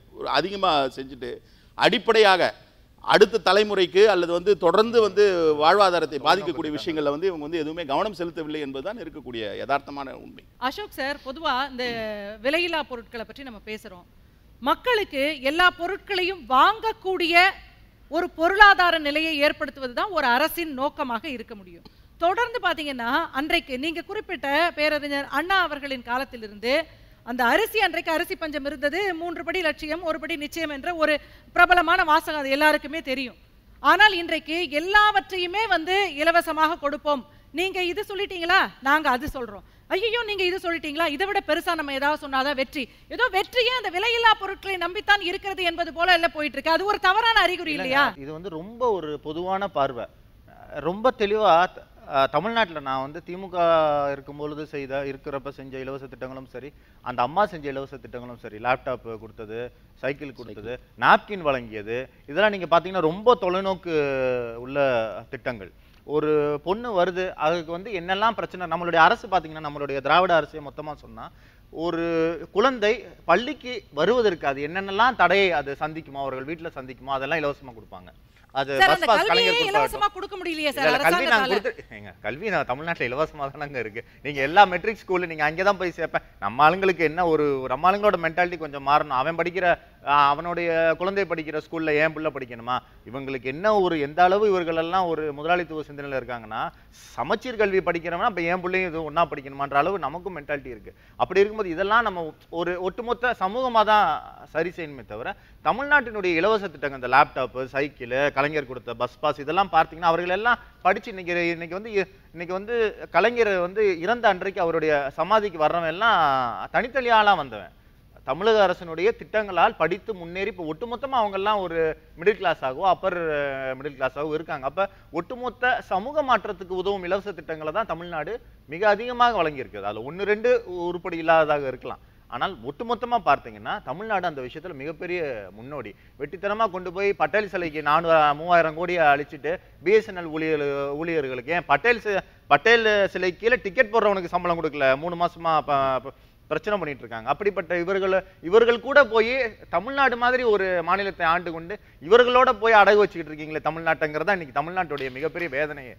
அதிகமாக செஞ்சுட்டு அடிப்படையாக அடுத்த தலைமுறைக்கு அல்லது வந்து தொடர்ந்து வந்து வாழ்வாதாரத்தை பாதிக்கக்கூடிய விஷயங்களில் வந்து இவங்க வந்து எதுவுமே கவனம் செலுத்தவில்லை என்பதுதான் இருக்கக்கூடிய யதார்த்தமான உண்மை அசோக் சார் பொதுவா இந்த விலையில்லா பொருட்களை பற்றி நம்ம பேசுறோம் மக்களுக்கு எல்லா பொருட்களையும் வாங்கக்கூடிய ஒரு பொருளாதார நிலையை ஏற்படுத்துவது தான் ஒரு அரசின் நோக்கமாக இருக்க முடியும் தொடர்ந்து பாத்தீங்கன்னா அன்றைக்கு நீங்க குறிப்பிட்ட பேரறிஞர் அண்ணா அவர்களின் காலத்திலிருந்து அந்த அரிசி அன்றைக்கு அரிசி பஞ்சம் இருந்தது மூன்று படி லட்சியம் ஒரு படி நிச்சயம் என்ற ஒரு பிரபலமான வாசகம் அது எல்லாருக்குமே தெரியும் ஆனால் இன்றைக்கு எல்லாவற்றையுமே வந்து இலவசமாக கொடுப்போம் நீங்க இது சொல்லிட்டீங்களா நாங்க அது சொல்றோம் ஐயோ நீங்க இது சொல்லிட்டீங்களா இதை விட பெருசா நம்ம ஏதாவது சொன்னாதான் வெற்றி ஏதோ வெற்றியே அந்த விலையில்லா பொருட்களை நம்பித்தான் இருக்கிறது என்பது போல எல்லாம் போயிட்டு இருக்கு அது ஒரு தவறான அறிகுறி இல்லையா இல்லைங்க, இது வந்து ரொம்ப ஒரு பொதுவான பார்வை அஹ் ரொம்ப தெளிவா த- அஹ் தமிழ்நாட்டுல நான் வந்து திமுக இருக்கும்பொழுது செய்த இருக்கிறப்ப செஞ்ச இலவச திட்டங்களும் சரி அந்த அம்மா செஞ்ச இலவச திட்டங்களும் சரி லேப்டாப் கொடுத்தது சைக்கிள் கொடுத்தது நாப்கின் வழங்கியது இதெல்லாம் நீங்க பாத்தீங்கன்னா ரொம்ப தொலைநோக்கு உள்ள திட்டங்கள் ஒரு பொண்ணு வருது அதுக்கு வந்து என்னெல்லாம் பிரச்சனை நம்மளுடைய அரசு பாத்தீங்கன்னா நம்மளுடைய திராவிட அரசே மொத்தமா சொன்னா ஒரு குழந்தை பள்ளிக்கு வருவதற்கு அது என்னென்னலாம் தடையை அது சந்திக்குமோ அவர்கள் வீட்டுல சந்திக்குமோ அதெல்லாம் இலவசமா கொடுப்பாங்க அது சார் பஸ் அந்த பாஸ் கல்வியே கலைஞர் கொடுப்பாகட்டும். இலவசமா கொடுக்க முடியலையே இல்ல, சார் இல்ல, கல்வி நாங்க அரசாங்கத்தால கொடுத்து ஏங்க, கல்வி நான் தமிழ்நாட்டுல இலவசமா தானங்க இருக்கு நீங்க எல்லா மெட்ரிக் ஸ்கூல்ல நீங்க அங்கதான் போய் சேர்ப்பேன் நம்ம ஆளுங்களுக்கு என்ன ஒரு ஒரு நம்ம ஆளுங்களோட மென்டாலிட்டி கொஞ்சம் மாறணும் அவன் படிக்கிற ஆஹ், அவனுடைய குழந்தை படிக்கிற ஸ்கூல்ல ஏன் பிள்ளை படிக்கணுமா இவங்களுக்கு என்ன ஒரு எந்த அளவு இவர்கள் எல்லாம் ஒரு முதலாளித்துவ சிந்தனையில இருக்காங்கன்னா சமச்சீர் கல்வி படிக்கிறவனா அப்ப என் பிள்ளையும் இது ஒண்ணா படிக்கணுமான்ற அளவு நமக்கும் மென்டாலிட்டி இருக்கு அப்படி இருக்கும்போது இதெல்லாம் நம்ம ஒரு ஒட்டுமொத்த சமூகமா தான் சரி செய்யணுமே தவிர தமிழ்நாட்டினுடைய இலவச திட்டங்கள் இந்த லேப்டாப் சைக்கிள் கலைஞர் கொடுத்த பஸ் பாஸ் இதெல்லாம் பார்த்தீங்கன்னா அவர்கள் எல்லாம் படிச்சு இன்னைக்கு இன்னைக்கு வந்து இ- இன்னைக்கு வந்து கலைஞர் வந்து இறந்த அன்றைக்கு அவருடைய சமாதிக்கு வர்றவன் எல்லாம் தனித்தனியாலாம் வந்தவன் தமிழக அரசினுடைய திட்டங்களால் படித்து முன்னேறி இப்போ ஒட்டுமொத்தமா அவங்க எல்லாம் ஒரு மிடில் கிளாஸ் ஆகவோ அப்பர் மிடில் கிளாஸ் ஆகவோ இருக்காங்க அப்ப ஒட்டுமொத்த சமூக மாற்றத்துக்கு உதவும் இலவச திட்டங்களை தான் தமிழ்நாடு மிக அதிகமாக வழங்கியிருக்குது அதுல ஒன்று ரெண்டு உருப்படி இல்லாததாக இருக்கலாம் ஆனால் ஒட்டுமொத்தமா பார்த்தீங்கன்னா தமிழ்நாடு அந்த விஷயத்துல மிகப்பெரிய முன்னோடி வெட்டித்தனமா கொண்டு போய் பட்டேல் சிலைக்கு நானூறு மூவாயிரம் கோடியை அழிச்சிட்டு பிஎஸ்என்எல் ஊழியர் ஊழியர்களுக்கு ஏன் பட்டேல் சி- பட்டேல் சிலை கீழே டிக்கெட் போடுறவனுக்கு சம்பளம் கொடுக்கல மூணு மாசமா ப- ப- பிரச்சனை பண்ணிட்டு இருக்காங்க அப்படிப்பட்ட இவர்கள் இவர்கள் கூட போய் தமிழ்நாடு மாதிரி ஒரு மாநிலத்தை ஆண்டு கொண்டு இவர்களோட போய் அடகு வச்சுக்கிட்டு இருக்கீங்களே தமிழ்நாட்டுங்கிறதா இன்னைக்கு தமிழ்நாட்டுடைய மிகப்பெரிய வேதனையே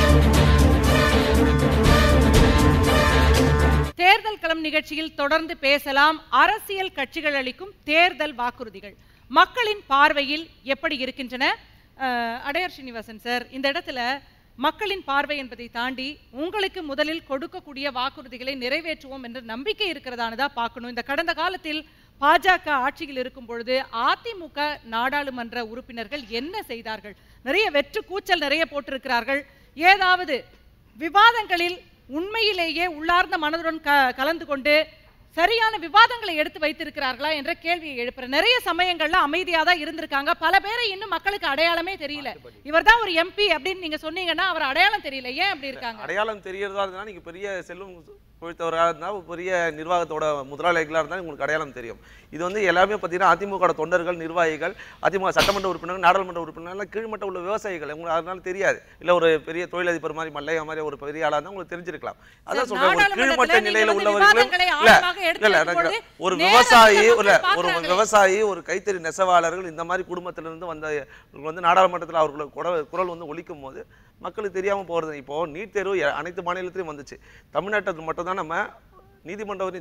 தேர்தல் களம் நிகழ்ச்சியில் தொடர்ந்து பேசலாம் அரசியல் கட்சிகள் அளிக்கும் தேர்தல் வாக்குறுதிகள் மக்களின் பார்வையில் எப்படி இருக்கின்றன அஹ், அடையார் ஸ்ரீனிவாசன் சார் இந்த இடத்துல மக்களின் பார்வை என்பதை தாண்டி உங்களுக்கு முதலில் கொடுக்கக்கூடிய வாக்குறுதிகளை நிறைவேற்றுவோம் என்ற நம்பிக்கை இருக்கிறதானதா பார்க்கணும் இந்த கடந்த காலத்தில் பாஜக ஆட்சியில் இருக்கும் பொழுது அதிமுக நாடாளுமன்ற உறுப்பினர்கள் என்ன செய்தார்கள் நிறைய வெற்று கூச்சல் நிறைய போட்டிருக்கிறார்கள் ஏதாவது விவாதங்களில் உண்மையிலேயே உள்ளார்ந்த மனதுடன் க கலந்து கொண்டு சரியான விவாதங்களை எடுத்து வைத்திருக்கிறார்களா என்ற கேள்வியை எழுப்புறேன் நிறைய சமயங்கள்ல அமைதியா தான் இருந்திருக்காங்க பல பேரை இன்னும் மக்களுக்கு அடையாளமே தெரியல இவர்தான் ஒரு எம்பி அப்படின்னு நீங்க சொன்னீங்கன்னா அவர் அடையாளம் தெரியல ஏன் அப்படி இருக்காங்க அடையாளம் தெரியறதா இருந்தா நீங்க பெரிய செல்வம் பொழித்தவராக இருந்தால் பெரிய நிர்வாகத்தோட முதலாளிகளாக இருந்தால் உங்களுக்கு அடையாளம் தெரியும் இது வந்து எல்லாமே பார்த்தீங்கன்னா அதிமுக தொண்டர்கள் நிர்வாகிகள் அதிமுக சட்டமன்ற உறுப்பினர்கள் நாடாளுமன்ற உறுப்பினர்கள் கீழ்மட்ட உள்ள விவசாயிகள் உங்களுக்கு அதனால தெரியாது இல்ல ஒரு பெரிய தொழிலதிபர் மாதிரி மல்லையா மாதிரி ஒரு பெரிய ஆளா இருந்தா உங்களுக்கு தெரிஞ்சிருக்கலாம் அதான் சார், சொல்றேன் ஒரு நாடாளுமன்றத்துல கீழ்மட்ட நிலையில நீங்க வந்து உள்ளவர்களும் விவாதங்களை இல்ல ஆழமாக எடுத்து இல்ல வைக்கும் எனக்கு பொழுது ஒரு நேரா விவசாயி மக்கள் இல்ல ஒரு பார்க்கறாங்களே. விவசாயி ஒரு கைத்தறி நெசவாளர்கள் இந்த மாதிரி குடும்பத்திலிருந்து வந்த இவர்கள் வந்து நாடாளுமன்றத்தில் அவர்கள் குரல் குரல் வந்து ஒலிக்கும் போது மக்களுக்கு தெரியாம போறது இப்போ நீட் தேர்வு எ- அனைத்து மாநிலத்திலும் வந்துச்சு தமிழ்நாட்டுக்கு மட்டும் தான் நம்ம நீதிமன்றம் வரையும் சென்றோம்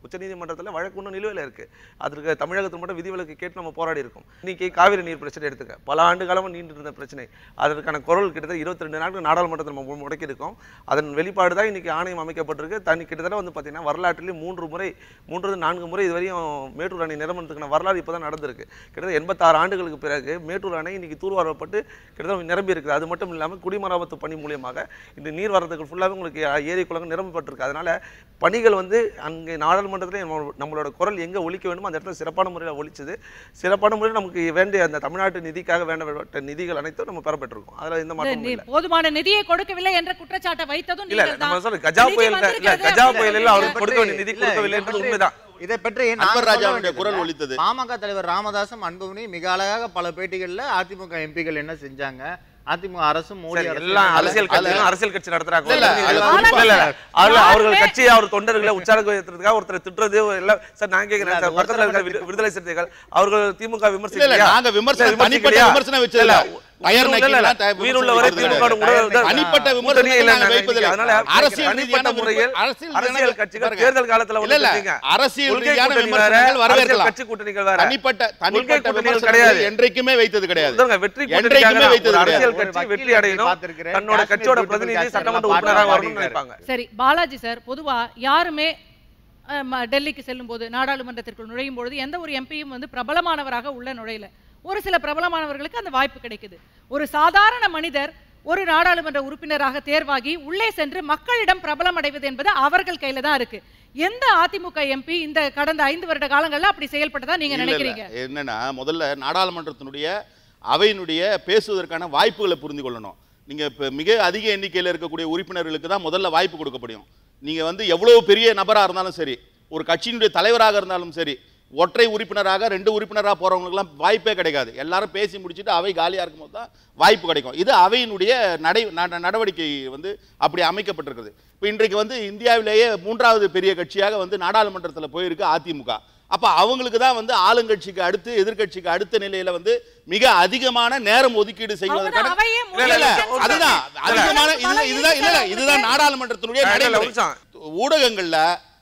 உச்சநீதிமன்றத்தில் வழக்கு இன்னும் நிலுவையில் இருக்கு அதற்கு தமிழகத்தில் மட்டும் விதிவிலக்கு கேட்டு நம்ம போராடி இருக்கோம் இன்னைக்கு காவிரி நீர் பிரச்சனை எடுத்துக்க பல ஆண்டு காலமாக நீண்டு இருந்த பிரச்சனை அதற்கான குரல் கிட்டத்தட்ட இருபத்தி ரெண்டு நாட்கள் நாடாளுமன்றத்தில் நம்ம முடக்கி இருக்கோம் அதன் வெளிப்பாடு தான் இன்னைக்கு ஆணையம் அமைக்கப்பட்டிருக்கு தனி கிட்டத்தட்ட வந்து பார்த்தீங்கன்னா வரலாற்றிலே மூன்று முறை மூன்று நான்கு முறை இதுவரையும் மேட்டூர் அணை நிரம்புறதுக்கான வரலாறு இப்போ தான் நடந்திருக்கு கிட்டத்தட்ட எண்பத்தாறு ஆண்டுகளுக்கு பிறகு மேட்டூர் அணை இன்னைக்கு தூர்வாரப்பட்டு கிட்டத்தட்ட நிரம்பி இருக்குது அது மட்டும் இல்லாமல் குடிமராமத்து பணி மூலியமாக இந்த நீர் வரத்துக்கு ஃபுல்லாகவே உங்களுக்கு ஏரி குளங்கள் நிரம்பப்பட்டிருக்கு அதனால பணிகள் வந்து அங்கே நாடாளுமன்றத்திலே நம்ம- நம்மளோட குரல் எங்கே ஒலிக்க வேண்டுமோ அந்த இடத்துல சிறப்பான முறையில் ஒலிச்சது சிறப்பான முறையில் நமக்கு வேண்டிய அந்த தமிழ்நாட்டு நிதிக்காக வேண்டப்பட்ட நிதிகள் அனைத்தும் நம்ம பெறப்பட்டிருக்கோம் அதில் எந்த இந்த மாற்றமும் நி- இல்லை போதுமான நிதியை கொடுக்கவில்லை என்ற குற்றச்சாட்டை வைத்ததும் இல்ல இல்ல நீங்கள் நம்ம தான். சொல்ற கஜா நிதி புயல் இல்ல வந்திருக்கிறது கஜா அப்படின்னு புயலில் சொல்றீங்க. அவருக்கு கொடுக்க வேண்டிய நிதி இல்ல, கொடுக்கவில்லை இதை என்றது பற்றி- உண்மைதான் இதை பற்றி நாங்க அக்பர் சொல்ல ராஜாவுடைய வேண்டியது குரல் இல்லை. ஒலித்தது. பாமக தலைவர் ராமதாசும் அன்புமணி மிக அழகாக பல பேட்டிகள்ல அதிமுக எம்பிகள் என்ன செஞ்சாங்க அதிமுக அரசும் மோடி சரி, அரசும் எல்லாம் என்ன அரசியல் செஞ்சாங்க? கட்சிகளும் அரசியல் கட்சி நடத்துறாங்க இல்ல, இல்ல, இல்ல, இல்ல, குறிப்பா- இல்ல, இல்ல. அதுல அவர்கள் யாருமே- கட்சி அவர் தொண்டர்களை உற்சாகம் ஏற்றுறதுக்காக ஒருத்தர் திட்டுறது எல்லாம் சார் நான் கேட்கிறேன் இல்ல, சார் அது பக்கத்துல இருக்க ஒருத்தர் விடு- விடுதலை சிறுத்தைகள் அவர்கள் திமுக இல்ல இல்ல விமர்சிக்கலையா நாங்க விமர்சனம் இல்ல, தனிப்பட்ட விமர்சிக்கலையா? விமர்சனம் வச்சது இல்ல, இல்ல டயர் இல்ல, இல்ல, நக்கிலாம் டயர் உயிர் உள்ளவரை விமர்சனம் திமுக கிடையாது. உணவு- டயர் தனிப்பட்ட கூட்டணியே விமர்சனத்தை இல்லை நாங்க நாங்க வைப்பதில்லை. அதனால அரசியல் தனிப்பட்ட ரீதியான முறையில் அரசியல் அரசியல் ரீதியான கட்சிகள் பாருங்க. தேர்தல் காலத்துல இல்ல, இல்ல. வந்து அரசியல் கொள்கை ரீதியான கூட்டணி வேற, விமர்சனங்கள் அரசியல் வரவேற்கலாம். கட்சி கூட்டணிகள் வேற தனிப்பட்ட கொள்கை தனிப்பட்ட கூட்டணிகள் விமர்சனங்கள் கிடையாது என்றைக்குமே வைத்தது கிடையாது சொல்லுங்க, வெற்றி என்றைக்குமே கூட்டணிக்காக வைத்தது ஒரு கிடையாது. அரசியல் ஒரு கட்சி வக்கீல் வெற்றி அடையணும் பார்த்திருக்கிறேன். தன்னோட காஷ்மீர் கட்சியோட beautiful பிரதிநிதி காஷ்மீர் சட்டமன்ற பாட்டு உறுப்பினராக வரணும்னு பாடியிருக்காரு. நினைப்பாங்க சரி பாலாஜி சார் பொதுவா யாருமே அஹ், ம- டெல்லிக்கு செல்லும் போது நாடாளுமன்றத்திற்குள் நுழையும் பொழுது எந்த ஒரு எம்பியும் வந்து பிரபலமானவராக உள்ள நுழையல ஒரு சில பிரபலமானவர்களுக்கு அந்த வாய்ப்பு கிடைக்குது ஒரு சாதாரண மனிதர் ஒரு நாடாளுமன்ற உறுப்பினராக தேர்வாகி உள்ளே சென்று மக்களிடம் பிரபலம் அடைவது என்பது அவர்கள் கையில தான் இருக்கு எந்த அதிமுக எம்பி இந்த கடந்த ஐந்து வருட காலங்கள்ல அப்படி செயல்பட்டதா நீங்க இல்ல, இல்ல. நினைக்கிறீங்க என்னன்னா முதல்ல நாடாளுமன்றத்தினுடைய அவையினுடைய பேசுவதற்கான வாய்ப்புகளை புரிந்து கொள்ளணும் நீங்க இப்ப மிக அதிக எண்ணிக்கையில் இருக்கக்கூடிய உறுப்பினர்களுக்கு தான் முதல்ல வாய்ப்பு கொடுக்கப்படும் நீங்க வந்து எவ்வளவு பெரிய நபரா இருந்தாலும் சரி ஒரு கட்சியினுடைய தலைவராக இருந்தாலும் சரி ஒற்றை உறுப்பினராக ரெண்டு உறுப்பினராக போறவங்களுக்குலாம் வாய்ப்பே கிடைக்காது எல்லாரும் பேசி முடிச்சுட்டு அவை காலியா இருக்கும்போது தான் வாய்ப்பு கிடைக்கும் இது அவையினுடைய நடை நட- நடவடிக்கை வந்து அப்படி அமைக்கப்பட்டிருக்குது இப்போ இன்றைக்கு வந்து இந்தியாவிலேயே மூன்றாவது பெரிய கட்சியாக வந்து நாடாளுமன்றத்தில் போயிருக்கு அதிமுக அப்ப அவங்களுக்கு தான் வந்து ஆளுங்கட்சிக்கு அடுத்து எதிர்க்கட்சிக்கு அடுத்த நிலையில வந்து மிக அதிகமான நேரம் ஒதுக்கீடு செய்வதற்கான அவங்க அவையே இல்ல, இல்ல, மூடிட்டு அதுதான் அதிகமான இது இதுதான் இல்ல இல்ல இதுதான் நாடாளுமன்றத்தினுடைய இல்ல, இல்ல, நடைமுறை ஒரு நிமிஷம். ஊடகங்கள்ல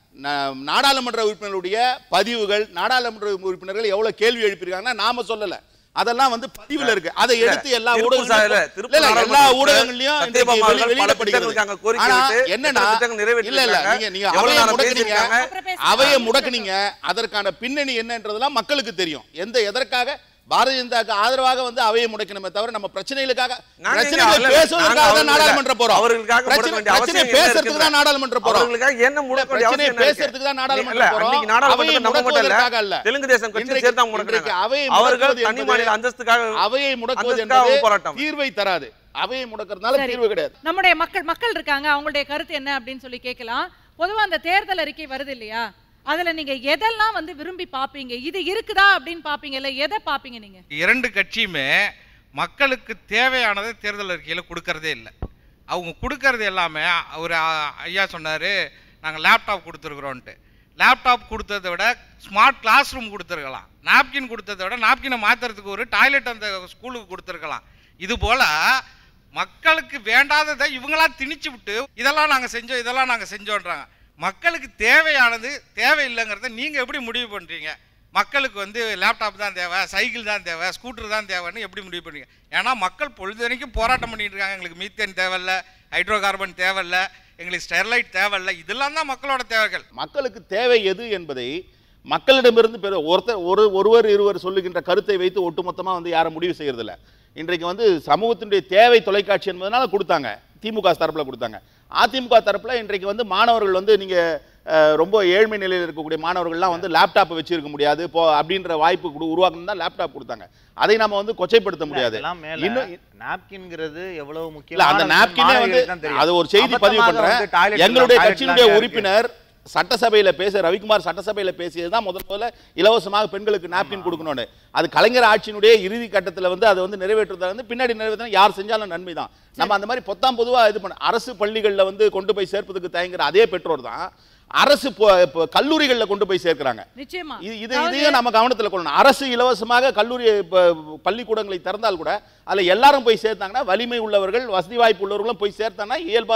ந- நாடாளுமன்ற உறுப்பினருடைய பதிவுகள் நாடாளுமன்ற உறுப்பினர்கள் எவ்வளவு கேள்வி எழுப்பியிருக்காங்கன்னா நாம சொல்லல அதெல்லாம் வந்து பதிவுல இருக்கு அதை எடுத்து எல்லா திருப்பூர் சாலையில, ஊடகங்களும் திருப்பூர் இல்ல, இல்ல, எல்லா நாடாளுமன்ற ஊடகங்கள்லயும் இன்றைக்கு சத்தியபாமா வெளி- அவர்கள் பல வெளியிடப்படுகிறது திட்டங்களுக்கு அங்க கோரிக்கை ஆனா விட்டு என்னன்னா எத்தனை திட்டங்கள் நிறைவேற்றி இல்ல இல்ல இருக்காங்க? நீங்க நீங்க எவ்வளவு அவையை நேரம் முடக்குனீங்க பேசியிருக்காங்க? அப்புறம் பேசுங்க. அவையை முடக்குனீங்க அதற்கான பின்னணி என்னன்றதெல்லாம் மக்களுக்கு தெரியும் எந்த எதற்காக பாரதிய ஜனதாக்கு ஆதரவாக வந்து அவையை முடக்கணுமே தவிர நம்ம பிரச்சனைகளுக்காக நாங்க பிரச்சனைகளை இங்க பேசுவதற்காக நாங்க தான் நாடாளுமன்றம் போறோம் அவர்களுக்காக முடக்க பிரச்சனை வேண்டிய பிரச்சனையை அவசியம் என்ன பேசுறதுக்கு இருக்குது? தான் நாடாளுமன்றம் போறோம் அவர்களுக்காக என்ன முடக்க வேண்டிய பிரச்சனையை அவசியம் என்ன இருக்கு? பேசுறதுக்கு தான் இல்ல, நாடாளுமன்றம் போறோம் அன்னைக்கு நாடாளுமன்றத்தை அவையை நம்ம மட்டும் இல்ல, முடக்குவதற்காக அல்ல தெலுங்கு தேசம் கட்சி இன்றைக்கு- சேர்த்து அவங்க இன்றைக்கு முடக்குறாங்க. அவையை அவர்கள் முடக்குவது தனி என்பது- மாநில அந்தஸ்துக்காக அவையை முடக்குவது அந்தஸ்துக்காக என்பது போராட்டம் தீர்வை தராது அவையை முடக்கிறதுனால சரி. தீர்வு கிடையாது நம்முடைய மக்கள் மக்கள் இருக்காங்க அவங்களுடைய கருத்து என்ன அப்படின்னு சொல்லி கேட்கலாம் பொதுவா அந்த தேர்தல் அறிக்கை வருது இல்லையா அதுல நீங்க எதெல்லாம் வந்து விரும்பி பாப்பீங்க இது இருக்குதா அப்படின்னு பாப்பீங்கல்ல எதை பாப்பீங்க நீங்க இரண்டு கட்சியுமே மக்களுக்கு தேவையானதை தேர்தல் அறிக்கையில் கொடுக்கறதே இல்லை அவங்க கொடுக்கறது எல்லாமே ஒரு ஆ, ஐயா சொன்னார் நாங்கள் லேப்டாப் கொடுத்துருக்குறோன்ட்டு லேப்டாப் கொடுத்ததை விட ஸ்மார்ட் கிளாஸ் ரூம் கொடுத்துருக்கலாம் நாப்கின் கொடுத்ததை விட நாப்கினை மாற்றுறதுக்கு ஒரு டாய்லெட் அந்த ஸ்கூலுக்கு கொடுத்துருக்கலாம் இது போல் மக்களுக்கு வேண்டாததை இவங்களா திணிச்சு விட்டு இதெல்லாம் நாங்கள் செஞ்சோம் இதெல்லாம் நாங்கள் செஞ்சோன்றாங்க மக்களுக்கு தேவையானது தேவையில்லைங்கிறத நீங்கள் எப்படி முடிவு பண்ணுறீங்க மக்களுக்கு வந்து லேப்டாப் தான் தேவை சைக்கிள் தான் தேவை ஸ்கூட்டர் தான் தேவைன்னு எப்படி முடிவு பண்ணுறீங்க ஏன்னா மக்கள் பொழுதுனைக்கும் போராட்டம் பண்ணிட்டு இருக்காங்க எங்களுக்கு மீத்தேன் தேவையில்ல ஹைட்ரோ கார்பன் தேவையில்ல எங்களுக்கு ஸ்டெர்லைட் தேவையில்ல இதெல்லாம் தான் மக்களோட தேவைகள் மக்களுக்கு தேவை எது என்பதை மக்களிடமிருந்து பெற ஒருத்தர் ஒரு ஒருவர் இருவர் சொல்லுகின்ற கருத்தை வைத்து ஒட்டுமொத்தமாக வந்து யாரும் முடிவு செய்யறதில்ல இன்றைக்கு வந்து சமூகத்தினுடைய தேவை தொலைக்காட்சி என்பதனால கொடுத்தாங்க திமுக தரப்பில் கொடுத்தாங்க அதிமுக தரப்பில் இன்றைக்கு வந்து மாணவர்கள் வந்து நீங்கள் ரொம்ப ஏழ்மை நிலையில் இருக்கக்கூடிய மாணவர்கள்லாம் வந்து லேப்டாப்பை வச்சிருக்க முடியாது இப்போ அப்படின்ற வாய்ப்பு கொடு- உருவாக்கணும் தான் லேப்டாப் கொடுத்தாங்க அதை நம்ம வந்து கொச்சைப்படுத்த முடியாது இதெல்லாம் மேல இன்னும் நாப்கின்ங்கிறது எவ்வளவு முக்கியம் இல்ல அந்த நாப்கினே வந்து அது ஒரு செய்தி பதிவு பண்றேன் எங்களுடைய கட்சியினுடைய உறுப்பினர் சட்டசபையில பேச ரவிக்குமார் சட்டசபையில பேசியது தான் முதல் முதல்ல இலவசமாக பெண்களுக்கு நாப்கின் கொடுக்கணும்னு அது கலைஞர் ஆட்சியினுடைய இறுதி கட்டத்துல வந்து அதை வந்து நிறைவேற்றுறதா வந்து பின்னாடி நிறைவேற்றினா யார் செஞ்சாலும் நன்மை தான் நம்ம அந்த மாதிரி பொத்தாம் பொதுவா இது பண்ண அரசு பள்ளிகள்ல வந்து கொண்டு போய் சேர்ப்பதுக்கு தயங்குற அதே பெற்றோர் தான் அரசு பொ- பொ- கல்லூரிகள்ல கொண்டு போய் சேர்க்கிறாங்க நிச்சயமா இது இது அதாவது- இதையும் நம்ம கவனத்தில் கொள்ளணும் அரசு இலவசமாக கல்லூரி ப- பள்ளிக்கூடங்களை திறந்தால் கூட அதில் எல்லாரும் போய் சேர்த்தாங்கன்னா வலிமை உள்ளவர்கள் வசதி வாய்ப்பு உள்ளவர்களும் போய் சேர்த்தாங்கன்னா இயல்பாகவே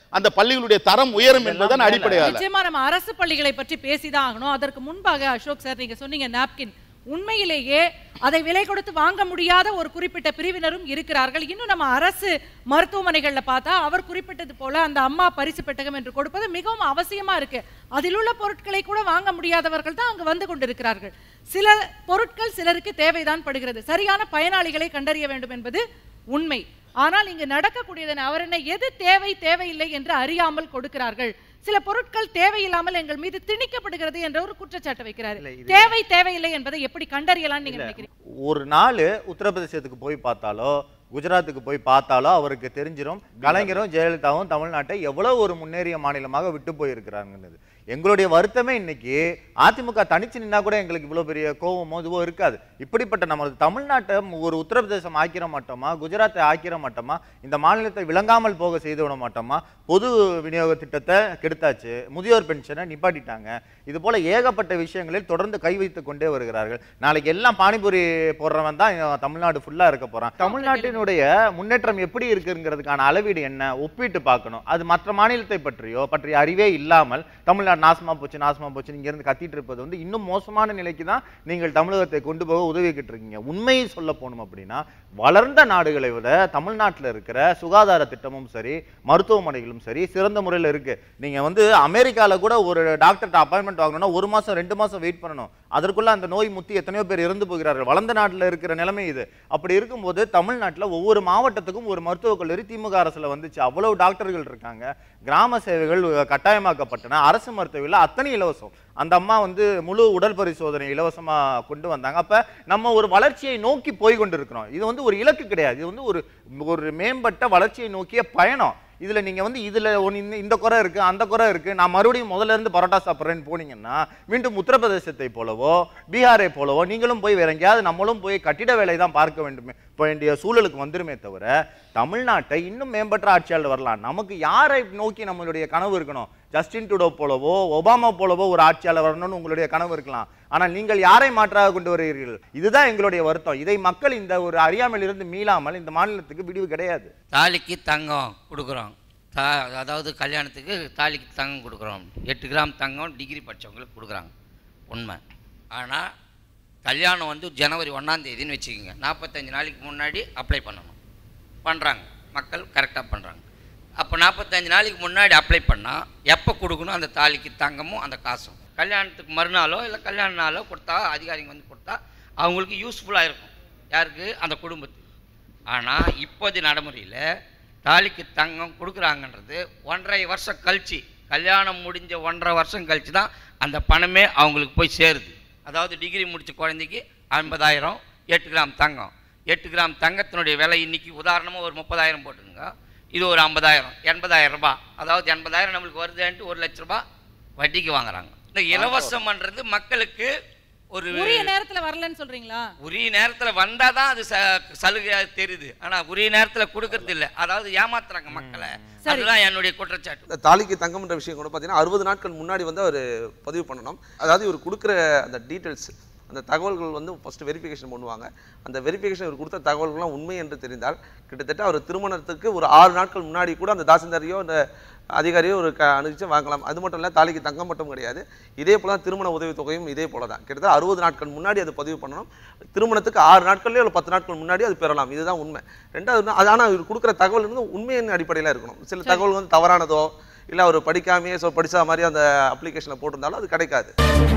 அந்த பள்ளிகளுடைய தரம் உயரும் என்பதுதான் அடிப்படையால நிச்சயமா நம்ம அரசு பள்ளிகளை பற்றி பேசிதான் ஆகணும் அதற்கு முன்பாக அசோக் சார் நீங்க சொன்னீங்க நாப்கின் உண்மையிலேயே அதை விலை கொடுத்து வாங்க முடியாத ஒரு குறிப்பிட்ட பிரிவினரும் இருக்கிறார்கள் இன்னும் நம்ம அரசு மருத்துவமனைகள்ல பார்த்தா அவர் குறிப்பிட்டது போல அந்த அம்மா பரிசு பெட்டகம் என்று கொடுப்பது மிகவும் அவசியமா இருக்கு அதில் உள்ள பொருட்களை கூட வாங்க முடியாதவர்கள் தான் அங்கு வந்து கொண்டிருக்கிறார்கள் சில பொருட்கள் சிலருக்கு தேவைதான் படுகிறது சரியான பயனாளிகளை கண்டறிய வேண்டும் என்பது உண்மை ஆனால் இங்கு நடக்கக்கூடியது அவர் என்ன எது தேவை தேவையில்லை என்று அறியாமல் கொடுக்கிறார்கள் சில பொருட்கள் தேவையில்லாமல் எங்கள் மீது திணிக்கப்படுகிறது என்ற ஒரு குற்றச்சாட்டு வைக்கிறார் தேவை தேவையில்லை என்பதை எப்படி கண்டறியலாம் நீங்க நினைக்கிறீங்க ஒரு நாள் உத்தரப்பிரதேசத்துக்கு போய் பார்த்தாலோ குஜராத்துக்கு போய் பார்த்தாலோ அவருக்கு தெரிஞ்சிரும் கலைஞரும் ஜெயலலிதாவும் தமிழ்நாட்டை எவ்வளவு ஒரு முன்னேறிய மாநிலமாக விட்டு போயிருக்கிறாங்கன்னு எங்களுடைய வருத்தமே இன்னைக்கு அதிமுக தனிச்சு நின்னா கூட எங்களுக்கு இவ்வளவு பெரிய கோவமோ இதுவோ இருக்காது இப்படிப்பட்ட நமது தமிழ்நாட்டை ஒரு உத்தரப்பிரதேசம் ஆக்கிர மாட்டோமா குஜராத்தை ஆக்கிர மாட்டோமா இந்த மாநிலத்தை விளங்காமல் போக செய்து விட மாட்டோமா பொது விநியோக திட்டத்தை கெடுத்தாச்சு முதியோர் பென்ஷனை நிப்பாட்டிட்டாங்க இது போல ஏகப்பட்ட விஷயங்களில் தொடர்ந்து கை வைத்துக் கொண்டே வருகிறார்கள் நாளைக்கு எல்லாம் பானிபூரி போடுறவன் தான் இங்க தமிழ்நாடு ஃபுல்லா இருக்க போறான் தமிழ்நாட்டினுடைய முன்னேற்றம் எப்படி இருக்குங்கிறதுக்கான அளவீடு என்ன ஒப்பிட்டு பார்க்கணும் அது மற்ற மாநிலத்தை பற்றியோ பற்றிய அறிவே இல்லாமல் தமிழ்நாடு நாசமா போச்சு நாசமா போச்சு நீங்க இருந்து கத்திட்டு இருப்பது வந்து இன்னும் மோசமான நிலைக்கு தான் நீங்கள் தமிழகத்தை கொண்டு போக உதவிக்கிட்டு இருக்கீங்க உண்மையை சொல்ல போகணும் அப்படின்னா வளர்ந்த நாடுகளை விட தமிழ்நாட்டில் இருக்கிற சுகாதார திட்டமும் சரி மருத்துவமனைகளும் சரி சிறந்த முறையில் இருக்கு நீங்க வந்து அமெரிக்கால கூட ஒரு டாக்டர்கிட்ட அப்பாயின்மெண்ட் வாங்கணும்னா ஒரு மாசம் ரெண்டு மாசம் வெயிட் பண்ணணும் அதற்குள்ள அந்த நோய் முத்தி எத்தனையோ பேர் இறந்து போகிறார்கள் வளர்ந்த நாட்டில் இருக்கிற நிலைமை இது அப்படி இருக்கும்போது தமிழ்நாட்டில் ஒவ்வொரு மாவட்டத்துக்கும் ஒரு மருத்துவக் கல்லூரி திமுக அரசுல வந்துச்சு அவ்வளவு டாக்டர்கள் இருக்காங்க கிராம சேவைகள் கட்டாயமாக்கப்பட்டன அரசு மருத்துவத்தில் அத்தனை இலவசம் அந்த அம்மா வந்து முழு உடல் பரிசோதனை இலவசமா கொண்டு வந்தாங்க அப்ப நம்ம ஒரு வளர்ச்சியை நோக்கி போய் கொண்டிருக்கிறோம் இது வந்து ஒரு இலக்கு கிடையாது இது வந்து ஒரு ஒரு மேம்பட்ட வளர்ச்சியை நோக்கிய பயணம் இதுல நீங்க வந்து இதுல ஒண்ணு இந்த- இந்த குறை இருக்கு அந்த குறை இருக்கு நான் மறுபடியும் முதல்ல இருந்து பரோட்டா சாப்பிட்றேன்னு போனீங்கன்னா மீண்டும் உத்தரப்பிரதேசத்தை போலவோ பீகாரை போலவோ நீங்களும் போய் வேற எங்கேயாவது நம்மளும் போய் கட்டிட வேலை தான் பார்க்க வேண்டுமே இப்போ வேண்டிய சூழலுக்கு வந்துருமே தவிர தமிழ்நாட்டை இன்னும் மேம்பட்ட ஆட்சியாளர் வரலாம் நமக்கு யாரை நோக்கி நம்மளுடைய கனவு இருக்கணும் ஜஸ்டின் டுடோ போலவோ ஒபாமா போலவோ ஒரு ஆட்சியாளர் வரணும்னு உங்களுடைய கனவு இருக்கலாம் ஆனால் நீங்கள் யாரை மாற்றாக கொண்டு வருகிறீர்கள் இதுதான் எங்களுடைய வருத்தம் இதை மக்கள் இந்த ஒரு அறியாமையிலிருந்து மீளாமல் இந்த மாநிலத்துக்கு விடிவு கிடையாது தாலிக்கு தங்கம் கொடுக்குறோம் தா அதாவது கல்யாணத்துக்கு தாலிக்கு தங்கம் கொடுக்குறோம் எட்டு கிராம் தங்கம் டிகிரி படித்தவங்களுக்கு கொடுக்குறாங்க உண்மை ஆனால் கல்யாணம் வந்து ஜனவரி ஒன்றாம் தேதின்னு வச்சுக்கோங்க நாற்பத்தஞ்சு நாளைக்கு முன்னாடி அப்ளை பண்ணணும் பண்ணுறாங்க மக்கள் கரெக்டாக பண்ணுறாங்க அப்போ நாற்பத்தஞ்சு நாளைக்கு முன்னாடி அப்ளை பண்ணால் எப்போ கொடுக்கணும் அந்த தாலிக்கு தங்கமும் அந்த காசும் கல்யாணத்துக்கு மறுநாளோ இல்லை கல்யாண நாளோ கொடுத்தா அதிகாரிங்க வந்து கொடுத்தா அவங்களுக்கு யூஸ்ஃபுல்லாக இருக்கும் யாருக்கு அந்த குடும்பத்துக்கு ஆனால் இப்போது நடைமுறையில் தாலிக்கு தங்கம் கொடுக்குறாங்கன்றது ஒன்றரை வருஷம் கழிச்சு கல்யாணம் முடிஞ்ச ஒன்றரை வருஷம் கழிச்சு தான் அந்த பணமே அவங்களுக்கு போய் சேருது அதாவது டிகிரி முடிச்ச குழந்தைக்கு ஐம்பதாயிரம் எட்டு கிராம் தங்கம் எட்டு கிராம் தங்கத்தினுடைய விலை இன்னைக்கு உதாரணமாக ஒரு முப்பதாயிரம் போட்டுருங்க இது ஒரு ஐம்பதாயிரம் எண்பதாயிரம் ரூபாய் அதாவது எண்பதாயிரம் நம்மளுக்கு வருதுன்ட்டு ஒரு லட்ச ரூபாய் வட்டிக்கு வாங்குறாங்க இந்த இலவசம்ன்றது மக்களுக்கு ஒரு உரிய நேரத்துல வரலன்னு சொல்றீங்களா உரிய நேரத்துல வந்தாதான் அது ச- சலுகையா தெரியுது ஆனா உரிய நேரத்துல கொடுக்கறது இல்ல அதாவது ஏமாத்துறாங்க மக்களை சரி. அதுதான் என்னுடைய குற்றச்சாட்டு இந்த தாலிக்கு தங்கம்ன்ற விஷயம் கூட பார்த்தீங்கன்னா அறுபது நாட்கள் முன்னாடி வந்து அவர் பதிவு பண்ணணும் அதாவது இவர் கொடுக்குற அந்த டீட்டெயில்ஸ் அந்த தகவல்கள் வந்து ஃபஸ்ட்டு வெரிஃபிகேஷன் பண்ணுவாங்க அந்த வெரிஃபிகேஷன் இவர் கொடுத்த தகவல்கள்லாம் உண்மை என்று தெரிந்தால் கிட்டத்தட்ட அவர் திருமணத்துக்கு ஒரு ஆறு நாட்கள் முன்னாடி கூட அந்த தாசில்தாரையோ அந்த அதிகாரியோ ஒரு க அனுப்பிச்சு வாங்கலாம் அது மட்டும் இல்லை தாலிக்கு தங்கம் மட்டும் கிடையாது இதே போல தான் திருமண உதவித்தொகையும் இதே போல தான் கிட்டத்தட்ட அறுபது நாட்கள் முன்னாடி அதை பதிவு பண்ணணும் திருமணத்துக்கு ஆறு நாட்கள்லேயோ இல்லை பத்து நாட்கள் முன்னாடி அது பெறலாம் இதுதான் உண்மை ரெண்டாவது அது ஆனால் இவர் கொடுக்குற தகவல் வந்து உண்மையின் அடிப்படையில் இருக்கணும் சில தகவல் வந்து தவறானதோ இல்லை அவர் படிக்காமையே ஸோ படிச்ச மாதிரி அந்த அப்ளிகேஷனில் போட்டிருந்தாலும் அது கிடைக்காது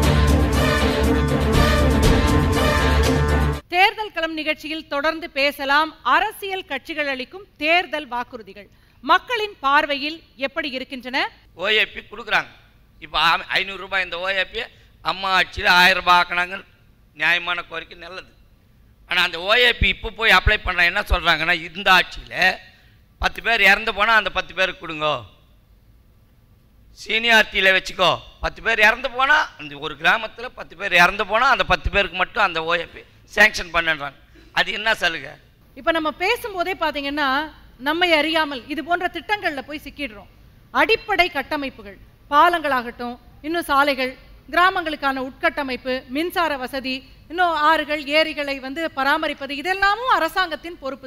தேர்தல் களம் நிகழ்ச்சியில் தொடர்ந்து பேசலாம் அரசியல் கட்சிகள் அளிக்கும் தேர்தல் வாக்குறுதிகள் மக்களின் பார்வையில் எப்படி இருக்கின்றன ஓஏபி கொடுக்குறாங்க இப்போ ஐநூறு ரூபாய் இந்த ஓஏபி அம்மா ஆட்சியில் ஆயிரம் ரூபாய் ஆக்கினாங்க நியாயமான கோரிக்கை நல்லது ஆனால் அந்த ஓஏபி இப்போ போய் அப்ளை பண்ண என்ன சொல்கிறாங்கன்னா இந்த ஆட்சியில் பத்து பேர் இறந்து போனால் அந்த பத்து பேருக்கு கொடுங்க சீனியாரிட்டியில் வச்சுக்கோ பத்து பேர் இறந்து போனால் அந்த ஒரு கிராமத்தில் பத்து பேர் இறந்து போனால் அந்த பத்து பேருக்கு மட்டும் அந்த ஓஏபி சேங்ஷன் பண்ணுறாங்க அது என்ன சலுகை இப்ப நம்ம பேசும்போதே பாத்தீங்கன்னா நம்மை அறியாமல் இது போன்ற திட்டங்கள்ல போய் சிக்கிடுறோம் அடிப்படை கட்டமைப்புகள் பாலங்களாகட்டும் இன்னும் சாலைகள் கிராமங்களுக்கான உட்கட்டமைப்பு மின்சார வசதி இன்னும் ஆறுகள் ஏரிகளை வந்து பராமரிப்பது இதெல்லாமும் அரசாங்கத்தின் பொறுப்பு தான்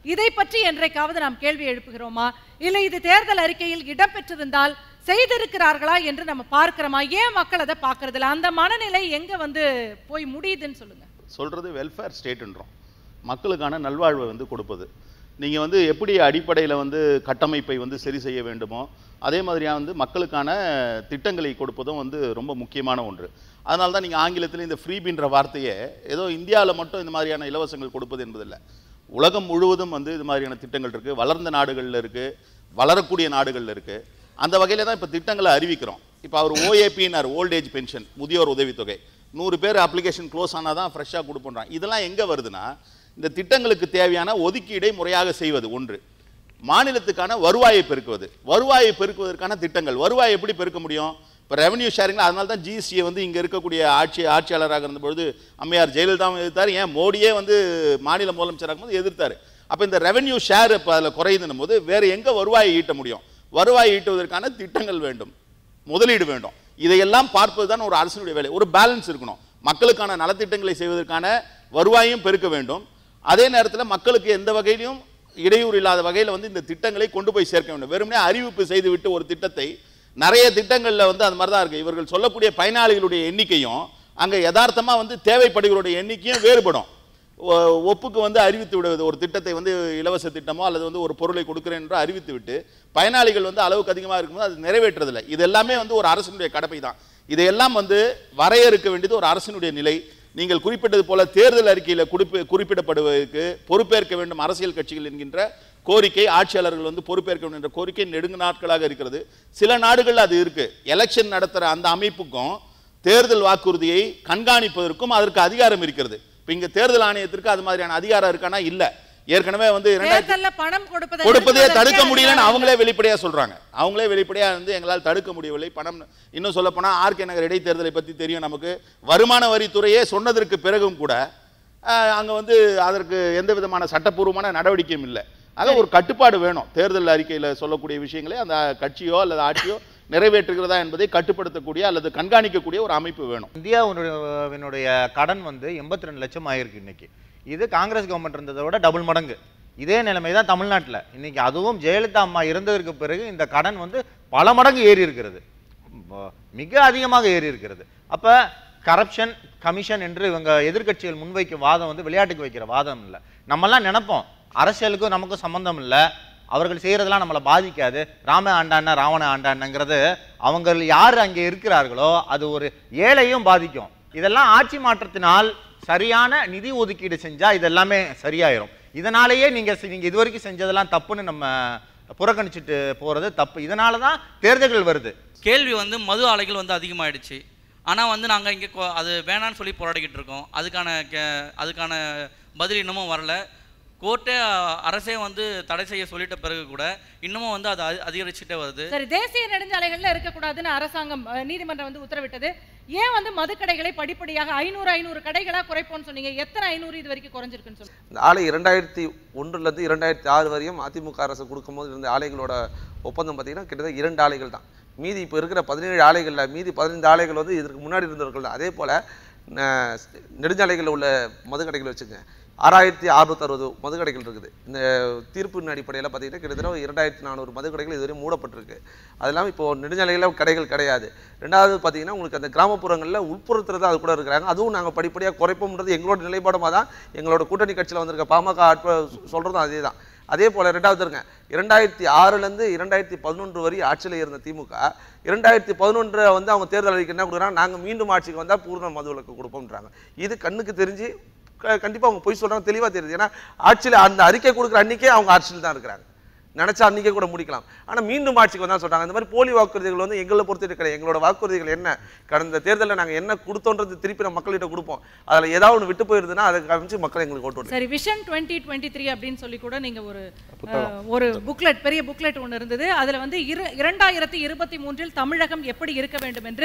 இதை பற்றி என்றைக்காவது நாம் கேள்வி எழுப்புகிறோமா இல்லை இது தேர்தல் அறிக்கையில் இடம்பெற்றிருந்தால் செய்திருக்கிறார்களா என்று நம்ம பார்க்கிறோமா ஏன் மக்கள் அதை பார்க்கறதில்ல அந்த மனநிலை எங்க வந்து போய் முடியுதுன்னு சொல்லுங்க சொல்கிறது வெல்ஃபேர் ஸ்டேட்டுன்றோம் மக்களுக்கான நல்வாழ்வை வந்து கொடுப்பது நீங்கள் வந்து எப்படி அடிப்படையில் வந்து கட்டமைப்பை வந்து சரி செய்ய வேண்டுமோ அதே மாதிரியாக வந்து மக்களுக்கான திட்டங்களை கொடுப்பதும் வந்து ரொம்ப முக்கியமான ஒன்று அதனால தான் நீங்கள் ஆங்கிலத்தில் இந்த ஃப்ரீபின்ற வார்த்தையை ஏதோ இந்தியாவில் மட்டும் இந்த மாதிரியான இலவசங்கள் கொடுப்பது என்பதில்லை உலகம் முழுவதும் வந்து இது மாதிரியான திட்டங்கள் இருக்குது வளர்ந்த நாடுகளில் இருக்குது வளரக்கூடிய நாடுகளில் இருக்குது அந்த வகையில் தான் இப்போ திட்டங்களை அறிவிக்கிறோம் இப்போ அவர் ஓஏபின்னார் ஓல்ட் ஏஜ் பென்ஷன் முதியோர் உதவித்தொகை நூறு பேர் அப்ளிகேஷன் க்ளோஸ் ஆனால் தான் ஃப்ரெஷ்ஷாக கொடுப்போன்றான் இதெல்லாம் எங்கே வருதுன்னா இந்த திட்டங்களுக்கு தேவையான ஒதுக்கீடை முறையாக செய்வது ஒன்று மாநிலத்துக்கான வருவாயை பெருக்குவது வருவாயை பெருக்குவதற்கான திட்டங்கள் வருவாயை எப்படி பெருக்க முடியும் இப்போ ரெவன்யூ ஷேரிங்கில் அதனால தான் ஜிஎஸ்டியை வந்து இங்கே இருக்கக்கூடிய ஆட்சி ஆட்சியாளராக இருந்தபொழுது அம்மையார் ஜெயலலிதாவும் எதிர்த்தார் ஏன் மோடியே வந்து மாநில முதலமைச்சராக போது எதிர்த்தார் அப்போ இந்த ரெவன்யூ ஷேர் இப்போ அதில் குறையுதுன்னும் போது வேறு எங்கே வருவாயை ஈட்ட முடியும் வருவாய் ஈட்டுவதற்கான திட்டங்கள் வேண்டும் முதலீடு வேண்டும் இதையெல்லாம் பார்ப்பது தான் ஒரு அரசினுடைய வேலை ஒரு பேலன்ஸ் இருக்கணும் மக்களுக்கான நலத்திட்டங்களை செய்வதற்கான வருவாயும் பெருக்க வேண்டும் அதே நேரத்தில் மக்களுக்கு எந்த வகையிலும் இடையூறு இல்லாத வகையில் வந்து இந்த திட்டங்களை கொண்டு போய் சேர்க்க வேண்டும் வெறுமனே அறிவிப்பு செய்துவிட்டு ஒரு திட்டத்தை நிறைய திட்டங்களில் வந்து அது மாதிரி தான் இருக்குது இவர்கள் சொல்லக்கூடிய பயனாளிகளுடைய எண்ணிக்கையும் அங்கே யதார்த்தமாக வந்து தேவைப்படுகிறவருடைய எண்ணிக்கையும் வேறுபடும் ஒ- ஒப்புக்கு வந்து அறிவித்து விடுவது ஒரு திட்டத்தை வந்து இலவச திட்டமோ அல்லது வந்து ஒரு பொருளை கொடுக்கிறேன் என்று அறிவித்து விட்டு பயனாளிகள் வந்து அளவுக்கு அதிகமாக இருக்கும்போது அது நிறைவேற்றுறதில்லை இது எல்லாமே வந்து ஒரு அரசினுடைய கடமை தான் இதையெல்லாம் வந்து வரையறுக்க வேண்டியது ஒரு அரசினுடைய நிலை நீங்கள் குறிப்பிட்டது போல தேர்தல் அறிக்கையில் குறிப்பு குறிப்பிடப்படுவதற்கு பொறுப்பேற்க வேண்டும் அரசியல் கட்சிகள் என்கின்ற கோரிக்கை ஆட்சியாளர்கள் வந்து பொறுப்பேற்க வேண்டும் என்ற கோரிக்கை நெடுங்கு நாட்களாக இருக்கிறது சில நாடுகளில் அது இருக்கு எலெக்ஷன் நடத்துகிற அந்த அமைப்புக்கும் தேர்தல் வாக்குறுதியை கண்காணிப்பதற்கும் அதற்கு அதிகாரம் இருக்கிறது இப்போ இங்க தேர்தல் ஆணையத்திற்கு அது மாதிரியான அதிகாரம் இருக்கானா இல்ல ஏற்கனவே வந்து இரண்டாயிரத்தி தேர்தல்ல பணம் கொடுப்பதை கொடுப்பதே நிறுத்துவதற்கே தடுக்க முடியலன்னு அதிகாரம் அவங்களே வெளிப்படையா சொல்றாங்க அவங்களே வெளிப்படையா வந்து எங்களால் தடுக்க முடியவில்லை பணம் இன்னும் சொல்ல போனா ஆர்கே நகர் இடைத்தேர்தலை பத்தி தெரியும் நமக்கு வருமான வரித்துறையே சொன்னதற்கு பிறகும் கூட ஆஹ், அங்க வந்து அதற்கு எந்த விதமான சட்டப்பூர்வமான நடவடிக்கையும் இல்லை ஆக ஒரு கட்டுப்பாடு வேணும் தேர்தல் அறிக்கையில சொல்லக்கூடிய விஷயங்களை அந்த கட்சியோ அல்லது ஆட்சியோ நிறைவேற்றுகிறதா என்பதை கட்டுப்படுத்தக்கூடிய அல்லது கண்காணிக்கக்கூடிய ஒரு அமைப்பு வேணும் இந்தியாவினுடைய கடன் வந்து எண்பத்தி ரெண்டு லட்சம் ஆயிருக்கு இன்னைக்கு இது காங்கிரஸ் கவர்மெண்ட் இருந்ததை விட டபுள் மடங்கு இதே நிலைமை தான் தமிழ்நாட்டில் இன்னைக்கு அதுவும் ஜெயலலிதா அம்மா இருந்ததற்கு பிறகு இந்த கடன் வந்து பல மடங்கு ஏறி இருக்கிறது ம- மிக அதிகமாக ஏறி இருக்கிறது அப்ப கரப்ஷன் கமிஷன் என்று இவங்க எதிர்க்கட்சிகள் முன்வைக்கும் வாதம் வந்து விளையாட்டுக்கு வைக்கிற வாதம் இல்லை நம்மலாம் நினைப்போம் அரசியலுக்கும் நமக்கும் சம்பந்தம் இல்லை அவர்கள் செய்யறதெல்லாம் நம்மளை பாதிக்காது ராம ஆண்டாண்ணா ராவண ஆண்டாண்ணங்கிறது அவங்க யார் அங்கே இருக்கிறார்களோ அது ஒரு ஏழையும் பாதிக்கும் இதெல்லாம் ஆட்சி மாற்றத்தினால் சரியான நிதி ஒதுக்கீடு செஞ்சா இதெல்லாமே சரியாயிரும் இதனாலேயே நீங்க செ- நீங்க இதுவரைக்கும் செஞ்சதெல்லாம் தப்புன்னு நம்ம புறக்கணிச்சுட்டு போறது தப்பு இதனால தான் தேர்தல்கள் வருது கேள்வி வந்து மது ஆலைகள் வந்து அதிகமாயிடுச்சு ஆனால் வந்து நாங்கள் இங்கே அது வேணான்னு சொல்லி போராடிக்கிட்டு இருக்கோம் அதுக்கான கே- அதுக்கான பதில் இன்னமும் வரல கோர்ட்டே அ- அரசே வந்து தடை செய்ய சொல்லிட்ட பிறகு கூட இன்னமும் வந்து அது அதி- அதிகரிச்சுட்டே வருது சரி தேசிய நெடுஞ்சாலைகள்ல இருக்கக்கூடாதுன்னு அரசாங்கம் அஹ், நீதிமன்றம் வந்து உத்தரவிட்டது ஏன் வந்து மதுக்கடைகளை படிப்படியாக ஐநூறு ஐநூறு கடைகளா குறைப்போம்னு சொன்னீங்க எத்தனை ஐநூறு இது வரைக்கும் குறைஞ்சிருக்குன்னு சொல்லுங்க இந்த ஆலை இரண்டாயிரத்தி ஒன்றுலேருந்து இரண்டாயிரத்தி ஆறு வரையும் அதிமுக அரசு கொடுக்கும்போது இருந்த ஆலைகளோட ஒப்பந்தம் பார்த்தீங்கன்னா கிட்டத்தட்ட இரண்டு ஆலைகள் தான் மீதி இப்போ இருக்கிற பதினேழு ஆலைகளில் மீதி பதினைந்து ஆலைகள் வந்து இதற்கு முன்னாடி இருந்தவர்கள் தான் அதே போல் நெடுஞ்சாலைகளில் உள்ள மதுக்கடைகள் வச்சுக்கோங்க ஆறாயிரத்தி அறுநூத்தி அறுபது மதுக்கடைகள் இருக்குது இந்த தீர்ப்பின் அடிப்படையில் பார்த்தீங்கன்னா கிட்டத்தட்ட ஒரு இரண்டாயிரத்தி நானூறு மதுக்கடைகள் இதுவரை மூடப்பட்டிருக்கு அது இல்லாமல் இப்போ நெடுஞ்சாலைகளில் கடைகள் கிடையாது ரெண்டாவது பார்த்தீங்கன்னா உங்களுக்கு அந்த கிராமப்புறங்களில் உட்புறத்தில் தான் அது கூட இருக்கிறாங்க அதுவும் நாங்கள் படிப்படியாக குறைப்போம்ன்றது எங்களோட நிலைப்பாடமாக தான் எங்களோட கூட்டணி கட்சியில் வந்திருக்க பாமக ஆட்ப சொல்கிறதும் அதே தான் அதே போல் ரெண்டாவது இருங்க இரண்டாயிரத்தி ஆறுலேருந்து இரண்டாயிரத்தி பதினொன்று வரை ஆட்சியில் இருந்த திமுக இரண்டாயிரத்தி பதினொன்று வந்து அவங்க தேர்தல் அறிக்கை என்ன கொடுக்குறாங்க நாங்கள் மீண்டும் ஆட்சிக்கு வந்தால் பூர்ண மதுவிலக்கு கொடுப்போம்ன்றாங்க இது கண்ணுக்கு தெரிஞ்சு க- கண்டிப்பா அவங்க பொய் சொல்றாங்க தெளிவா தெரியுது ஏன்னா ஆட்சியில் அந்த அறிக்கை கொடுக்குற அன்னைக்கே அவங்க ஆட்சியில் தான் இருக்கிறாங்க நினைச்சா அன்னைக்கே கூட முடிக்கலாம் ஆனா மீண்டும் ஆட்சிக்கு வந்தா சொல்றாங்க இந்த மாதிரி போலி வாக்குறுதிகள் வந்து எங்களை பொறுத்தவரை கிடையாது எங்களோட வாக்குறுதிகள் என்ன கடந்த தேர்தலில் நாங்க என்ன கொடுத்தோன்றது திருப்பி நம்ம மக்கள்கிட்ட கொடுப்போம் அதுல ஏதாவது ஒன்று விட்டு போயிருதுன்னா அதை காமிச்சு மக்கள் எங்களுக்கு ஓட்டு போடுவாங்க. சரி விஷன் டுவெண்ட்டி டுவெண்ட்டி த்ரீ அப்படின்னு சொல்லி கூட நீங்க ஒரு அஹ், ஒரு புக்லெட் பெரிய புக்லெட் ஒன்று இருந்தது அதுல வந்து இரு இரண்டாயிரத்தி இருபத்தி மூன்றில் தமிழகம் எப்படி இருக்க வேண்டும் என்று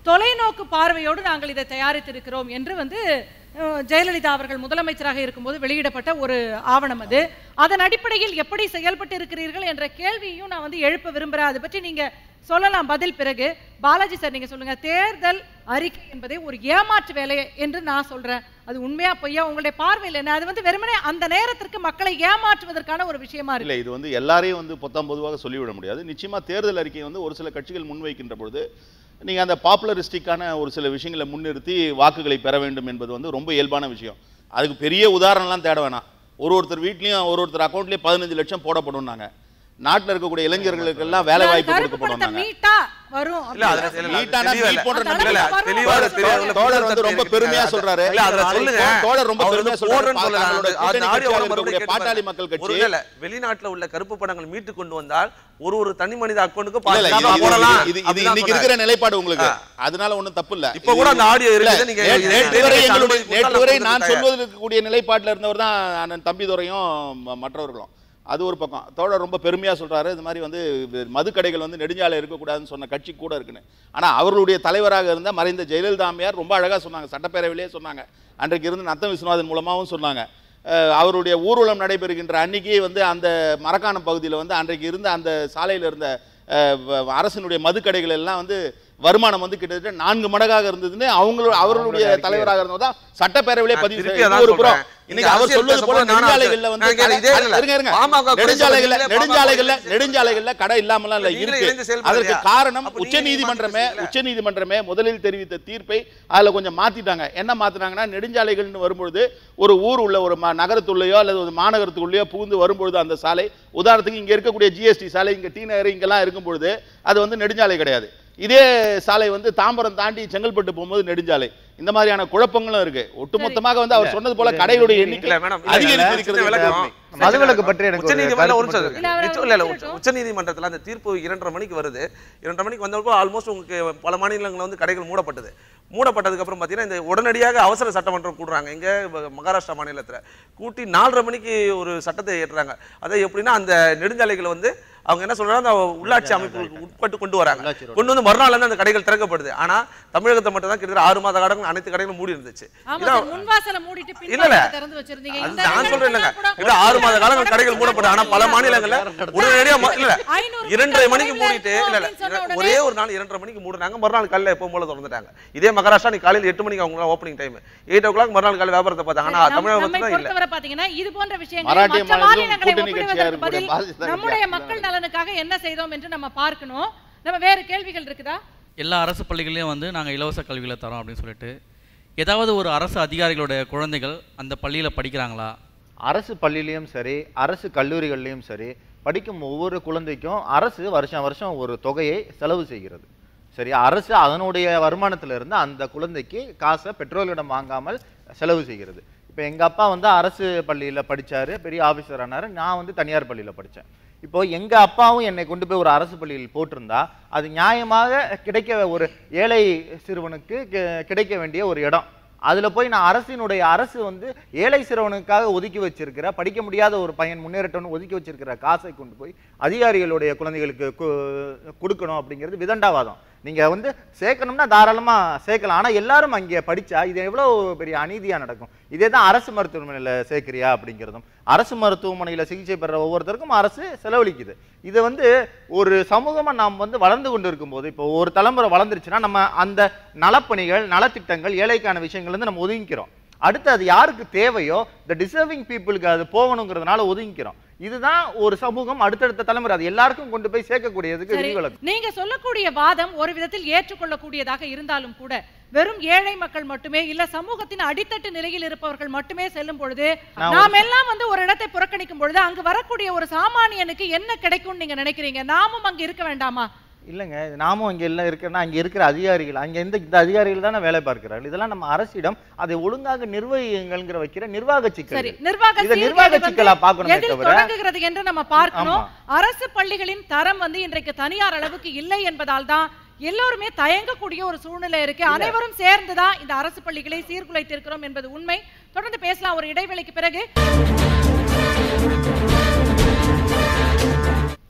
தொலைநோக்கு பார்வையோடு நாங்கள் இதை தயாரித்திருக்கிறோம் என்று வந்து அஹ், ஜெயலலிதா அவர்கள் முதலமைச்சராக இருக்கும்போது வெளியிடப்பட்ட ஒரு ஆவணம் அது அதன் அடிப்படையில் எப்படி செயல்பட்டு இருக்கிறீர்கள் என்ற கேள்வியையும் நான் வந்து எழுப்ப விரும்புகிறேன் அதை பற்றி நீங்க சொல்லலாம் பதில் பிறகு பாலாஜி சார் நீங்க சொல்லுங்க தேர்தல் அறிக்கை என்பதை ஒரு ஏமாற்று வேலை என்று நான் சொல்றேன் அது உண்மையா பொய்யா உங்களுடைய பார்வையில் என்ன அது வந்து வெறுமனே அந்த நேரத்திற்கு மக்களை ஏமாற்றுவதற்கான ஒரு விஷயமா இருக்கு இல்லை இது வந்து எல்லாரையும் வந்து பொத்தாம் பொதுவாக சொல்லிவிட முடியாது நிச்சயமா தேர்தல் அறிக்கை வந்து ஒரு சில கட்சிகள் முன்வைக்கின்ற பொழுது நீங்கள் அந்த பாப்புலரிஸ்டிக்கான ஒரு சில விஷயங்களை முன்னிறுத்தி வாக்குகளை பெற வேண்டும் என்பது வந்து ரொம்ப இயல்பான விஷயம் அதுக்கு பெரிய உதாரணம்லாம் தேட வேணாம் ஒரு ஒருத்தர் வீட்லேயும் ஒரு ஒருத்தர் அக்கௌண்ட்லேயும் பதினஞ்சு லட்சம் போடப்படும்னாங்க நாட்டில் இருக்கக்கூடிய இளைஞர்களுக்கெல்லாம் வேலை வாய்ப்பு கருப்பு பணத்தை கொடுக்கப்படும் மீட்டா வரும் இல்ல அதுல அப்படின்னு இல்ல, நீட்டான தெளிவா இல்ல. மீட் போன்ற அது நம்பிக்கை இல்ல, வரும். தெளிவா இல்ல, தெளிவா இல்ல. தோழர் வந்து ரொம்ப பெருமையா சொல்றாரு இல்ல, அதுல சொல்லுங்க. தோழர் ரொம்ப அவர் பெருமையா வந்து சொல்றாரு போடுறேன்னு சொல்லல. தங்களோட அந்த கூட்டணி ஆடியோ கட்சியாக மறுபடியும் இருக்கக்கூடிய கேட்டு பாட்டாளி பாருங்க. மக்கள் ஒரு கட்சி வேளை வெளிநாட்டுல உள்ள கருப்பு பணங்கள் மீட்டு கொண்டு வந்தால் ஒரு ஒரு தனி மனித அக்கௌண்ட்டுக்கு இல்ல, இல்ல, இது- பாதுகாப்பா இது- போடலாம் இது- இது அப்படிதான் இன்னைக்கு சொன்னாரு. இருக்கிற நிலைப்பாடு உங்களுக்கு ஆ. அதனால ஒண்ணும் தப்பு இல்ல இப்ப கூட அந்த ஆடியோ இல்ல, இருக்குது நீங்க நே- இது- நேற்று இது வரை அனுமதி எங்களுடைய கொடுத்தா நேற்று வரை நான் நான் கொடுக்க சொல்வதில் இருக்கக்கூடிய நிலைப்பாட்டில் இருந்தவர் தான் அண்ணன் தம்பிதுரையும் ம- மற்றவர்களும் அது ஒரு பக்கம் தோழர் ரொம்ப பெருமையா சொல்றாரு இது மாதிரி வந்து இது மதுக்கடைகள் வந்து நெடுஞ்சாலை இருக்கக்கூடாதுன்னு சொன்ன கட்சி கூட இருக்குன்னு ஆனா அவர்களுடைய தலைவராக இருந்த மறைந்த ஜெயலலிதா அம்மையார் ரொம்ப அழகா சொன்னாங்க சட்டப்பேரவையிலே சொன்னாங்க அன்றைக்கு இருந்து நத்தம் விஸ்வநாதன் மூலமாகவும் சொன்னாங்க அஹ், அவருடைய ஊர்வலம் நடைபெறுகின்ற அன்னைக்கு வந்து அந்த மரக்காணம் பகுதியில் வந்து அன்றைக்கு இருந்த அந்த சாலையில் இருந்த அஹ், வ- அரசினுடைய மதுக்கடைகள் எல்லாம் வந்து வருமானம் வந்து கிட்டத்தட்ட நான்கு மடங்காக இருந்ததுன்னு அவங்களோட அவர்களுடைய அறிக்கை தலைவராக இருந்தது தான் சட்டப்பேரவையிலே நான் பதிவு திருப்பி செய்ய அதான் ஒரு புறம் சொல்றேன். இன்னைக்கு இங்க அவர் அரசியல் சொல்வது போல பேசும்போது நானும் நெடுஞ்சாலைகள்ல அரசு- வந்து நான் கேட்கிறேன், இதே கடை- இல்ல. இருங்க இருங்க பாமக கூட நெடுஞ்சாலைகள்ல சொல்றீங்களே, நெடுஞ்சாலைகள்ல பாமக நெடுஞ்சாலைகள்ல கடை இல்லாமலாம் இல்ல நீங்களே இருக்கு இணைந்து செயல்படுறியா? அதற்கு காரணம் அப்ப உச்ச நீங்க நீதிமன்றமே மாத்தி உச்ச நீதிமன்றமே முதலில் தெரிவித்த தீர்ப்பை அதுல கொஞ்சம் மாத்திட்டாங்க என்ன மாத்தினாங்கன்னா நெடுஞ்சாலைகள்னு வரும்பொழுது ஒரு ஊர் உள்ள ஒரு ம- நகரத்துள்ளேயோ அல்லது ஒரு மாநகரத்துக்குள்ளேயோ புகுந்து வரும்பொழுது அந்த சாலை உதாரணத்துக்கு இங்க இருக்கக்கூடிய ஜிஎஸ்டி சாலை இங்க டி நகர் இங்கெல்லாம் இருக்கும் பொழுது அது வந்து நெடுஞ்சாலை கிடையாது இதே சாலை வந்து தாம்பரம் தாண்டி செங்கல்பட்டு போகும்போது நெடுஞ்சாலை இந்த மாதிரியான குழப்பங்களும் இருக்கு ஒட்டுமொத்தமாக வந்து அவர் சொன்னது போல கடைகளுடைய இல்ல எண்ணிக்கை மேடம் இல்ல, அதிகரித்து இல்ல, இருக்கிறது விளக்கம். மதுவிலக்கு பற்றி எனக்கு ஒரு உச்சநீதிமன்றம் கருத்து ஒரு நிமிஷம் மட்டும் இல்ல, அவர் நிச்சயம் இல்ல, இல்ல, முடிச்சிடட்டும். உச்ச நீதிமன்றத்துல அந்த தீர்ப்பு இரண்டரை மணிக்கு வருது இரண்டரை மணிக்கு வந்தப்போ ஆல்மோஸ்ட் உங்களுக்கு பல மாநிலங்களில் வந்து கடைகள் மூடப்பட்டது மூடப்பட்டதுக்கு அப்புறம் பார்த்தீங்கன்னா இந்த உடனடியாக அவசர சட்டமன்றம் கூடுறாங்க இங்க வ- மகாராஷ்டிரா மாநிலத்துல கூட்டி நாலரை மணிக்கு ஒரு சட்டத்தை ஏற்றுறாங்க அதை எப்படின்னா அந்த நெடுஞ்சாலைகளை வந்து அவங்க என்ன சொல்றாங்க அந்த உள்ளாட்சி அமைப்புகளுக்கு உட்பட்டு கொண்டு வராங்க உள்ளாட்சி ரோடு. கொண்டு வந்து மறுநாள் வந்து அந்த கடைகள் திறக்கப்படுது ஆனா தமிழகத்தை மட்டும் தான் கிட்டத்தட்ட ஆறு மாத காலங்கள் அனைத்து கடைகளும் மூடி இருந்துச்சு ஆமா இதான் சார் முன்வாசல மூடிட்டு இல்ல, இல்ல. பின்வாசலை திறந்து வச்சிருந்தீங்க அது இந்த நான் சொல்றேன் இல்லைங்க இடங்கள்லாம் கூட இது ஆறு மாத காலங்கள் கடைகள் மூடப்படும் ஆனா பல மாநிலங்கள்ல உடனடியா ம- இல்ல ஐநூறு இரண்டரை மீட்டர் மணிக்கு தொலைவுல மூடிட்டு இருக்கும் இல்ல இல்ல அப்படின்னு சொன்ன இர- உடனே ஒரே ஒரு நாள் இரண்டரை மணிக்கு மூடுனாங்க மறுநாள் காலையில எப்பவும் போல திறந்துட்டாங்க இதே மகாராஷ்டிரா நீ காலையில எட்டு மணிக்கு அவங்க opening time eight o'clock மறுநாள் காலை வியாபாரத்தை பார்த்தாங்க ஆனா நம்- தமிழகம் நம்மை மட்டும் இல்ல பொறுத்தவரை பாத்தீங்கன்னா இது போன்ற விஷயங்கள் மராட்டிய மற்ற மாநிலம் மாநிலங்களை கூட்டணி கட்சியா ஒப்பிடுவதற்கு இருக்கக்கூடிய பதில் பாரதிய ஜனதா நம்முடைய கட்சி மக்கள் நலனுக்காக என்ன செய்தோம் என்று நம்ம பார்க்கணும் நம்ம வேற கேள்விகள் இருக்குதா எல்லா அரசு பள்ளிகளையும் வந்து நாங்கள் இலவச கல்வியில் தரோம் அப்படின்னு சொல்லிட்டு ஏதாவது ஒரு அரசு அதிகாரிகளுடைய குழந்தைகள் அந்த பள்ளியில் படிக்கிறாங்களா அரசு பள்ளியிலையும் சரி அரசு கல்லூரிகள்லையும் சரி படிக்கும் ஒவ்வொரு குழந்தைக்கும் அரசு வருஷம் வருஷம் ஒரு தொகையை செலவு செய்கிறது சரி அரசு அதனுடைய வருமானத்துல இருந்து அந்த குழந்தைக்கு காசை பெற்றோர்களிடம் வாங்காமல் செலவு செய்கிறது இப்போ எங்க அப்பா வந்து அரசு பள்ளியில படிச்சாரு பெரிய ஆபீசர் ஆனாரு நான் வந்து தனியார் பள்ளியில படிச்சேன் இப்போ எங்க அப்பாவும் என்னை கொண்டு போய் ஒரு அரசு பள்ளியில் போட்டிருந்தா அது நியாயமாக கிடைக்க ஒரு ஏழை சிறுவனுக்கு கி- கிடைக்க வேண்டிய ஒரு இடம் அதுல போய் நான் அரசினுடைய அரசு வந்து ஏழை சிறுவனுக்காக ஒதுக்கி வச்சிருக்கிற படிக்க முடியாத ஒரு பையன் முன்னேறட்டும்னு ஒதுக்கி வச்சிருக்கிற காசை கொண்டு போய் அதிகாரிகளுடைய குழந்தைகளுக்கு கு- கொடுக்கணும் அப்படிங்கிறது விதண்டாவாதம் நீங்க வந்து சேர்க்கணும்னா தாராளமா சேர்க்கலாம் ஆனா எல்லாரும் அங்கே படிச்சா இது எவ்வளவு பெரிய அநீதியா நடக்கும் இதே தான் அரசு மருத்துவமனையில சேர்க்கிறியா அப்படிங்கிறதும் அரசு மருத்துவமனையில சிகிச்சை பெற ஒவ்வொருத்தருக்கும் அரசு செலவழிக்குது இது வந்து ஒரு சமூகமா நாம் வந்து வளர்ந்து கொண்டு இருக்கும்போது இப்போ ஒரு தலைமுறை வளர்ந்துருச்சுன்னா நம்ம அந்த நலப்பணிகள் நலத்திட்டங்கள் ஏழைக்கான விஷயங்கள் வந்து நம்ம ஒதுங்கிக்கிறோம் அடுத்து அது யாருக்கு தேவையோ இந்த டிசர்விங் பீப்புளுக்கு அது போகணுங்கிறதுனால ஒதுங்கிக்கிறோம் இதுதான் ஒரு சமூகம் அடுத்தடுத்த தலைமுறை அது எல்லாருக்கும் கொண்டு போய் சேர்க்கக்கூடியதுக்கு சரி விதிவிலக்கு நீங்க சொல்லக்கூடிய வாதம் ஒரு விதத்தில் ஏற்றுக்கொள்ளக்கூடியதாக இருந்தாலும் கூட வெறும் ஏழை மக்கள் மட்டுமே இல்ல சமூகத்தின் அடித்தட்டு நிலையில் இருப்பவர்கள் மட்டுமே செல்லும் பொழுது நான் நாம் எல்லாம் வந்து ஒரு இடத்தை புறக்கணிக்கும் பொழுது அங்கு வரக்கூடிய ஒரு சாமானியனுக்கு என்ன கிடைக்கும்னு நீங்க நினைக்கிறீங்க நாமும் அங்க இருக்க வேண்டாமா இல்லைங்க நாமும் அங்கே எல்லாம் இருக்கிறனா அங்கே இருக்கிற அதிகாரிகள் அங்கே இந்த இந்த அதிகாரிகள் தானே வேலை பார்க்கிறார்கள் இதெல்லாம் நம்ம அரசிடம் அதை ஒழுங்காக நிர்வகிங்கள்ங்கிற வைக்கிற நிர்வாக சரி சிக்கல் நிர்வாக இதை நிர்வாக சீர்கேடு வந்து சிக்கலா பார்க்கணுமே எதில் தவிர தொடங்குகிறது என்று நம்ம பார்க்கணும் ஆமா. அரசு பள்ளிகளின் தரம் வந்து இன்றைக்கு தனியார் அளவுக்கு இல்லை என்பதால் தான் எல்லோருமே தயங்கக்கூடிய ஒரு சூழ்நிலை இருக்கு அனைவரும் சேர்ந்துதான் இந்த அரசு பள்ளிகளை சீர்குலைத்திருக்கிறோம் என்பது உண்மை தொடர்ந்து பேசலாம் ஒரு இடைவெளிக்கு பிறகு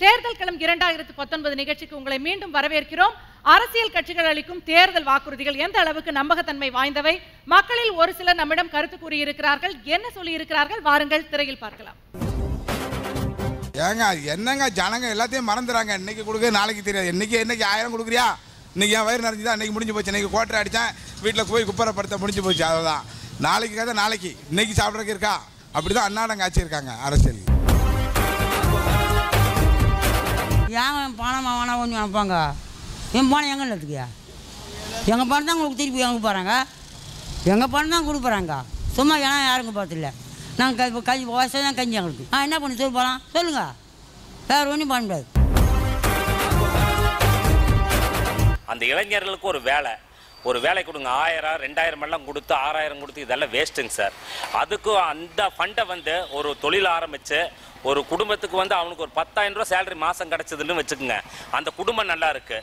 தேர்தல் களம் இரண்டாயிரத்து பத்தொன்பது நிகழ்ச்சிக்கு உங்களை மீண்டும் வரவேற்கிறோம் அரசியல் கட்சிகள் அளிக்கும் தேர்தல் வாக்குறுதிகள் எந்த அளவுக்கு நம்பகத்தன்மை வாய்ந்தவை மக்களில் ஒரு சிலர் நம்மிடம் கருத்து கூறியிருக்கிறார்கள் என்ன சொல்லி இருக்கிறார்கள் வாருங்கள் திரையில் பார்க்கலாம் ஏங்க என்னங்க ஜனங்க எல்லாத்தையும் மறந்துறாங்க இன்னைக்கு கொடுக்க நாளைக்கு தெரியாது இன்னைக்கு இன்னைக்கு ஆயிரம் கொடுக்குறியா இன்னைக்கு என் வயிறு நிறைஞ்சுதான் இன்னைக்கு முடிஞ்சு போச்சு இன்னைக்கு கோட்டை அடித்தேன் வீட்டில் போய் குப்பரப்படுத்த முடிஞ்சு போச்சு அவ்வளோதான் நாளைக்கு கதை நாளைக்கு இன்னைக்கு சாப்பிட்றதுக்கு இருக்கா அப்படிதான் அன்னாடம் காட்சி இருக்காங்க அரசியல் ஏன் பணம் வேணா கொஞ்சம் அனுப்பாங்க என் பணம் எங்கே எடுத்துக்கியா எங்கள் பணம் தான் உங்களுக்கு திருப்பி எங்கே போகிறாங்க எங்கள் பணம் தான் கொடுக்குறாங்க சும்மா ஏன்னா யாருங்க பார்த்துல நாங்கள் கை இப்போ கை வயசாக தான் கஞ்சி எங்களுக்கு ஆ என்ன பண்ணி சொல்லி போகலாம் சொல்லுங்கள் வேறு ஒன்றும் பண்ண முடியாது அந்த இளைஞர்களுக்கு ஒரு வேலை ஒரு வேலை கொடுங்க ஆயிரம் ரெண்டாயிரம் எல்லாம் கொடுத்து ஆறாயிரம் கொடுத்து இதெல்லாம் வேஸ்ட்டுங்க சார் அதுக்கும் அந்த ஃபண்டை வந்து ஒரு தொழில் ஆரம்பித்து ஒரு குடும்பத்துக்கு வந்து அவனுக்கு ஒரு பத்தாயிரம் ரூபா சேலரி மாதம் கிடச்சதுன்னு வச்சுக்கோங்க அந்த குடும்பம் நல்லா இருக்கு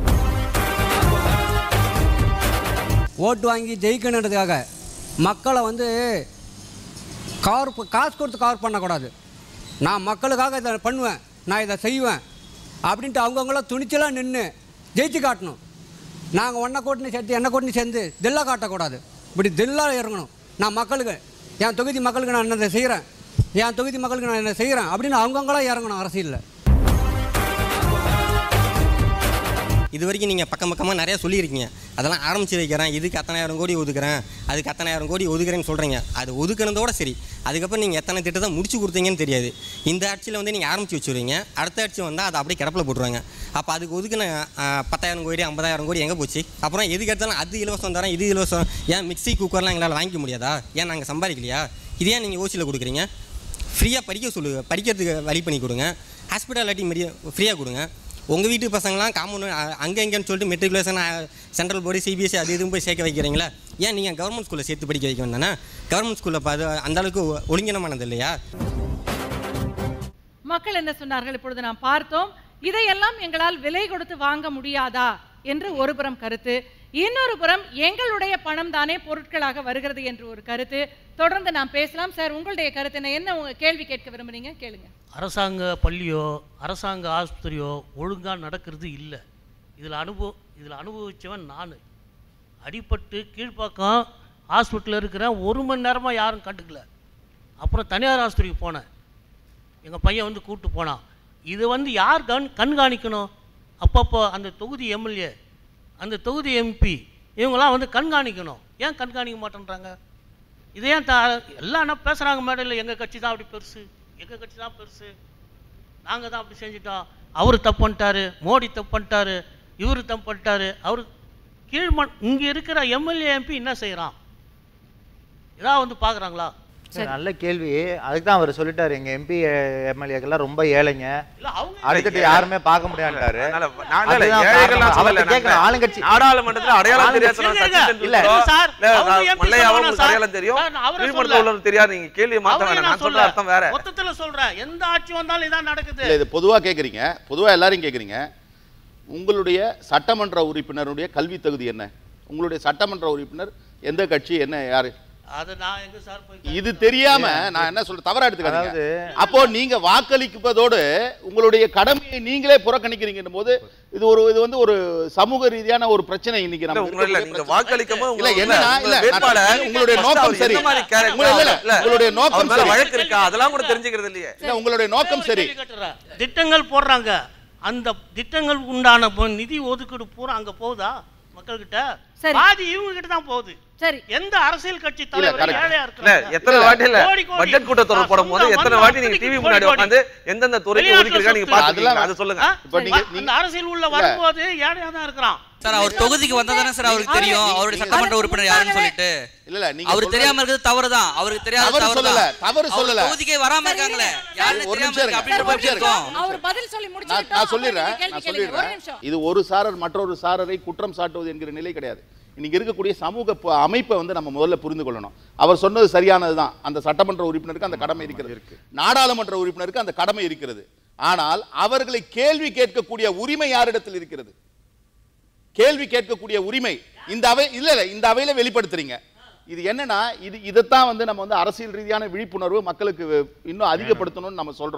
ஓட்டு வாங்கி ஜெயிக்கணுன்றதுக்காக மக்களை வந்து கவர் ப- காசு கொடுத்து கவர் பண்ணக்கூடாது நான் மக்களுக்காக இதை பண்ணுவேன் நான் இதை செய்வேன் அப்படின்ட்டு அவங்கவுங்களாம் துணிச்சலாக நின்று ஜெயிச்சு காட்டணும் நாங்கள் ஒன்றை கூட்டணி சேர்த்து என்ன கூட்டணி சேர்ந்து தில்லா காட்டக்கூடாது இப்படி தில்லா இறங்கணும் நான் மக்களுக்கு என் தொகுதி மக்களுக்கு நான் இதை செய்கிறேன் என் தொகுதி மக்களுக்கு நான் இதை செய்கிறேன் அப்படின்னு அவங்கவுங்களாம் இறங்கணும் அரசியலில் இது வரைக்கும் நீங்கள் பக்கம் பக்கமாக நிறையா சொல்லியிருக்கீங்க அதெல்லாம் ஆரம்பிச்சு வைக்கிறேன் இதுக்கு அத்தனாயிரம் கோடி ஒதுக்குறேன் அதுக்கு அத்தனாயிரம் கோடி ஒதுக்குறேன்னு சொல்கிறீங்க அது ஒதுக்குனதோட சரி அதுக்கப்புறம் நீங்கள் எத்தனை திட்டத்தை முடிச்சு கொடுத்தீங்கன்னு தெரியாது இந்த ஆட்சியில் வந்து நீங்கள் ஆரம்பிச்சு வச்சுருவீங்க அடுத்த ஆட்சி வந்தால் அதை அப்படியே கிடப்பில் போட்டுருவாங்க அப்போ அதுக்கு ஒதுக்குன ஆ, பத்தாயிரம் கோடி ஐம்பதாயிரம் கோடி எங்கே போச்சு அப்புறம் எதுக்கு எடுத்தாலும் அது இலவசம் தரேன் இது இலவசம் ஏன் மிக்ஸி குக்கர்லாம் எங்களால் வாங்கிக்க முடியாதா ஏன் நாங்கள் சம்பாதிக்கலையா இது ஏன் நீங்கள் ஓசியில் கொடுக்குறீங்க ஃப்ரீயாக படிக்க சொல்லுங்க படிக்கிறதுக்கு வழி பண்ணி கொடுங்க ஹாஸ்பிட்டாலிட்டி மாரி ஃப்ரீயாக கொடுங்க உங்கள் வீட்டு பசங்களாம் காமன் அங்கே இங்கேன்னு சொல்லிட்டு மெட்ரிகுலேஷன் சென்ட்ரல் போர்டு சிபிஎஸ்சி அது இதுவும் போய் சேர்க்க வைக்கிறீங்களா ஏன் நீங்கள் கவர்மெண்ட் ஸ்கூலில் சேர்த்து படிக்க வைக்க வேண்டானே கவர்மெண்ட் ஸ்கூலில் அது அந்த அளவுக்கு ஒ- ஒழுங்கினமானது இல்லையா மக்கள் என்ன சொன்னார்கள் இப்பொழுது நாம் பார்த்தோம் இதையெல்லாம் எங்களால் விலை கொடுத்து வாங்க முடியாதா என்று ஒரு புறம் கருத்து இன்னொரு புறம் எங்களுடைய பணம் தானே பொருட்களாக வருகிறது என்று ஒரு கருத்து தொடர்ந்து நாம் பேசலாம் சார் உங்களுடைய கருத்து என்ன என்ன உங்க கேள்வி கேட்க விரும்புறீங்க கேளுங்க அரசாங்க பள்ளியோ அரசாங்க ஆஸ்பத்திரியோ ஒழுங்காக நடக்கிறது இல்லை இதில் அனுபவ இதில் அனுபவித்தவன் நான் அடிபட்டு கீழ்ப்பாக்கம் ஹாஸ்பிட்டலில் இருக்கிறேன் ஒரு மணி நேரமாக யாரும் கண்டுக்கல அப்புறம் தனியார் ஆஸ்பத்திரிக்கு போனேன் எங்கள் பையன் வந்து கூப்பிட்டு போனான் இது வந்து யார் கண் கண்காணிக்கணும் அப்பப்போ அந்த தொகுதி எம்எல்ஏ அந்த தொகுதி எம்பி இவங்களாம் வந்து கண்காணிக்கணும் ஏன் கண்காணிக்க மாட்டேன்றாங்க இது ஏன் த எல்லாம் என்ன பேசுகிறாங்க மேடையில் எங்கள் கட்சி தான் அப்படி பெருசு எங்கள் கட்சி தான் பெருசு நாங்கள் தான் அப்படி செஞ்சிட்டோம் அவர் தப்பு பண்ணிட்டாரு மோடி தப்பு பண்ணிட்டாரு இவர் தப்பு பண்ணிட்டாரு அவர் கீழ்மண் இங்கே இருக்கிற எம்எல்ஏ எம்பி என்ன செய்கிறான் ஏதாவது வந்து பார்க்குறாங்களா சரி, நல்ல கேள்வி அதுக்கு தான் அவர் சொல்லிட்டாரு எங்க எம்பி எம்எல்ஏக்கெல்லாம் ரொம்ப ஏழைங்க அடுத்துட்டு யாருமே பார்க்க முடியாண்டாரு அதனால நான் இல்ல, இல்ல, ஏழைகள்லாம் சொல்லல. நாங்க ஆளுங்கட்சி நாடாளுமன்றத்துல அடையாளம் தெரியாத சொன்ன ஆளுங்கட்சி- சச்சின் இல்ல, டெண்டுல்கரோ, சார், இல்ல, அவங்க நான் எப்படி மல்லையாவோ சொல்லணும் உங்களுக்கு சார்? அடையாளம் தெரியும் நான் அவரை கீழ்மட்டத்தில் சொல்லல. உள்ளவருக்கு தெரியாது நீங்க கேள்வி மாத்த அவரையும் வேணாம் நான் நான் சொல்ற சொல்ல. அர்த்தம் வேற மொத்தத்தில் சொல்கிறேன் எந்த ஆட்சி வந்தாலும் இதான் நடக்குது இல்லை இது பொதுவாக கேட்குறீங்க பொதுவாக எல்லாரும் கேட்குறீங்க உங்களுடைய சட்டமன்ற உறுப்பினருடைய கல்வி தகுதி என்ன உங்களுடைய சட்டமன்ற உறுப்பினர் எந்த கட்சி என்ன யாரு அது நான் எங்க சார் போய் இது தெரியாம நான் என்ன சொல்ற தவறா எடுத்துக்காதீங்க அப்போ நீங்க வாக்களிப்பதோடு உங்களுடைய கடமையை நீங்களே புறக்கணிக்கிறீங்க போது இது ஒரு இது வந்து ஒரு சமூக ரீதியான ஒரு பிரச்சனை இன்னைக்கு நம்ம இல்ல, உங்களை இல்ல, இருக்கக்கூடிய நீங்க பிரச்சனை. வாக்களிக்கும் போது இல்ல உங்களை என்னன்னா உங்க இல்ல வேட்பாளர் நான் உங்களுடைய first நோக்கம் அவர் சரி என்ன மாதிரி character? உங்க- இல்ல, இல்ல, இல்ல, உங்களுடைய அவர் நோக்கம் மேல சரி வழக்கு இருக்கா அதெல்லாம் கூட தெரிஞ்சுக்கிறது இல்லையே இல்ல உங்களுடைய நோக்கம் சரி கேட்டுறேன். திட்டங்கள் போடுறாங்க அந்த திட்டங்கள் உண்டான ப- நிதி ஒதுக்கீடு பூரா அங்க போகுதா மக்கள்கிட்ட சரி. பாதி இவங்க கிட்ட தான் போகுது சரி எந்த அரசியல் கட்சி தலைவர் correct. ஏழையா இல்ல இருக்கிறாங்க எத்தனை வாட்டி இல்ல கோடி கோடி. பட்ஜெட் கூட்டத்தொடர் போடும் போது சொந்த எத்தனை மண்ணை வாட்டி நீங்க அத்தனைக்கு டிவி கோடி முன்னாடி கோடி. உட்காந்து எந்தெந்த துறைக்கு வெளிநாட்டுல ஒதுக்கிருக்கா நீங்க சொத்து. பாத்துக்கீங்களா அது சொல்லுங்க ஆ? அந்த அரசியல் உள்ள வரும்போது ஏழையா தான் இருக்கிறான் சார் அவர் தொகுதிக்கு வந்தா தானே சார் அவருக்கு தெரியும் அவருடைய சட்டமன்ற உறுப்பினர் யாருன்னு சொல்லிட்டு இல்ல இல்ல நீங்க அவருக்கு சொல்றது- தெரியாம இருக்கிறது தவறுதான் அவருக்கு தெரியாத தவறு தவறு சொல்லல, தவறு சொல்லல. தொகுதிக்கே வராம இருக்காங்களே யாருன்னு ஒரு தெரியாம நிமிஷம் இருக்கு இருங்க, அப்படின்ற ஒரு மாதிரி நிமிஷம் இருங்க. இருக்கும் அவர் பதில் சொல்லி நான் முடிச்சுட்டோம் நான் சொல்லிடுறேன் அப்புறம் நீங்க நான் கேள்வி கேளுங்க. ஒரு சொல்லிடுறேன் நிமிஷம் இது ஒரு சாரர் மற்றொரு சாரரை குற்றம் சாட்டுவது என்கிற நிலை கிடையாது இன்னைக்கு இருக்கக்கூடிய சமூக ப- அமைப்பை வந்து நம்ம முதல்ல புரிந்து கொள்ளணும் அவர் சொன்னது சரியானது தான் அந்த சட்டமன்ற உறுப்பினருக்கு அந்த கடமை இருக்கிறது நாடாளுமன்ற உறுப்பினருக்கு அந்த கடமை இருக்கிறது ஆனால் அவர்களை கேள்வி கேட்கக்கூடிய உரிமை யாரிடத்தில் இருக்கிறது கேள்வி கேட்கக்கூடிய உரிமை இந்த அவை இல்ல இல்ல இந்த அவையில வெளிப்படுத்துறீங்க இது என்னன்னா இது இதைத்தான் வந்து நம்ம வந்து அரசியல் ரீதியான விழிப்புணர்வு மக்களுக்கு இன்னும் அதிகப்படுத்தணும்னு நம்ம சொல்றோம்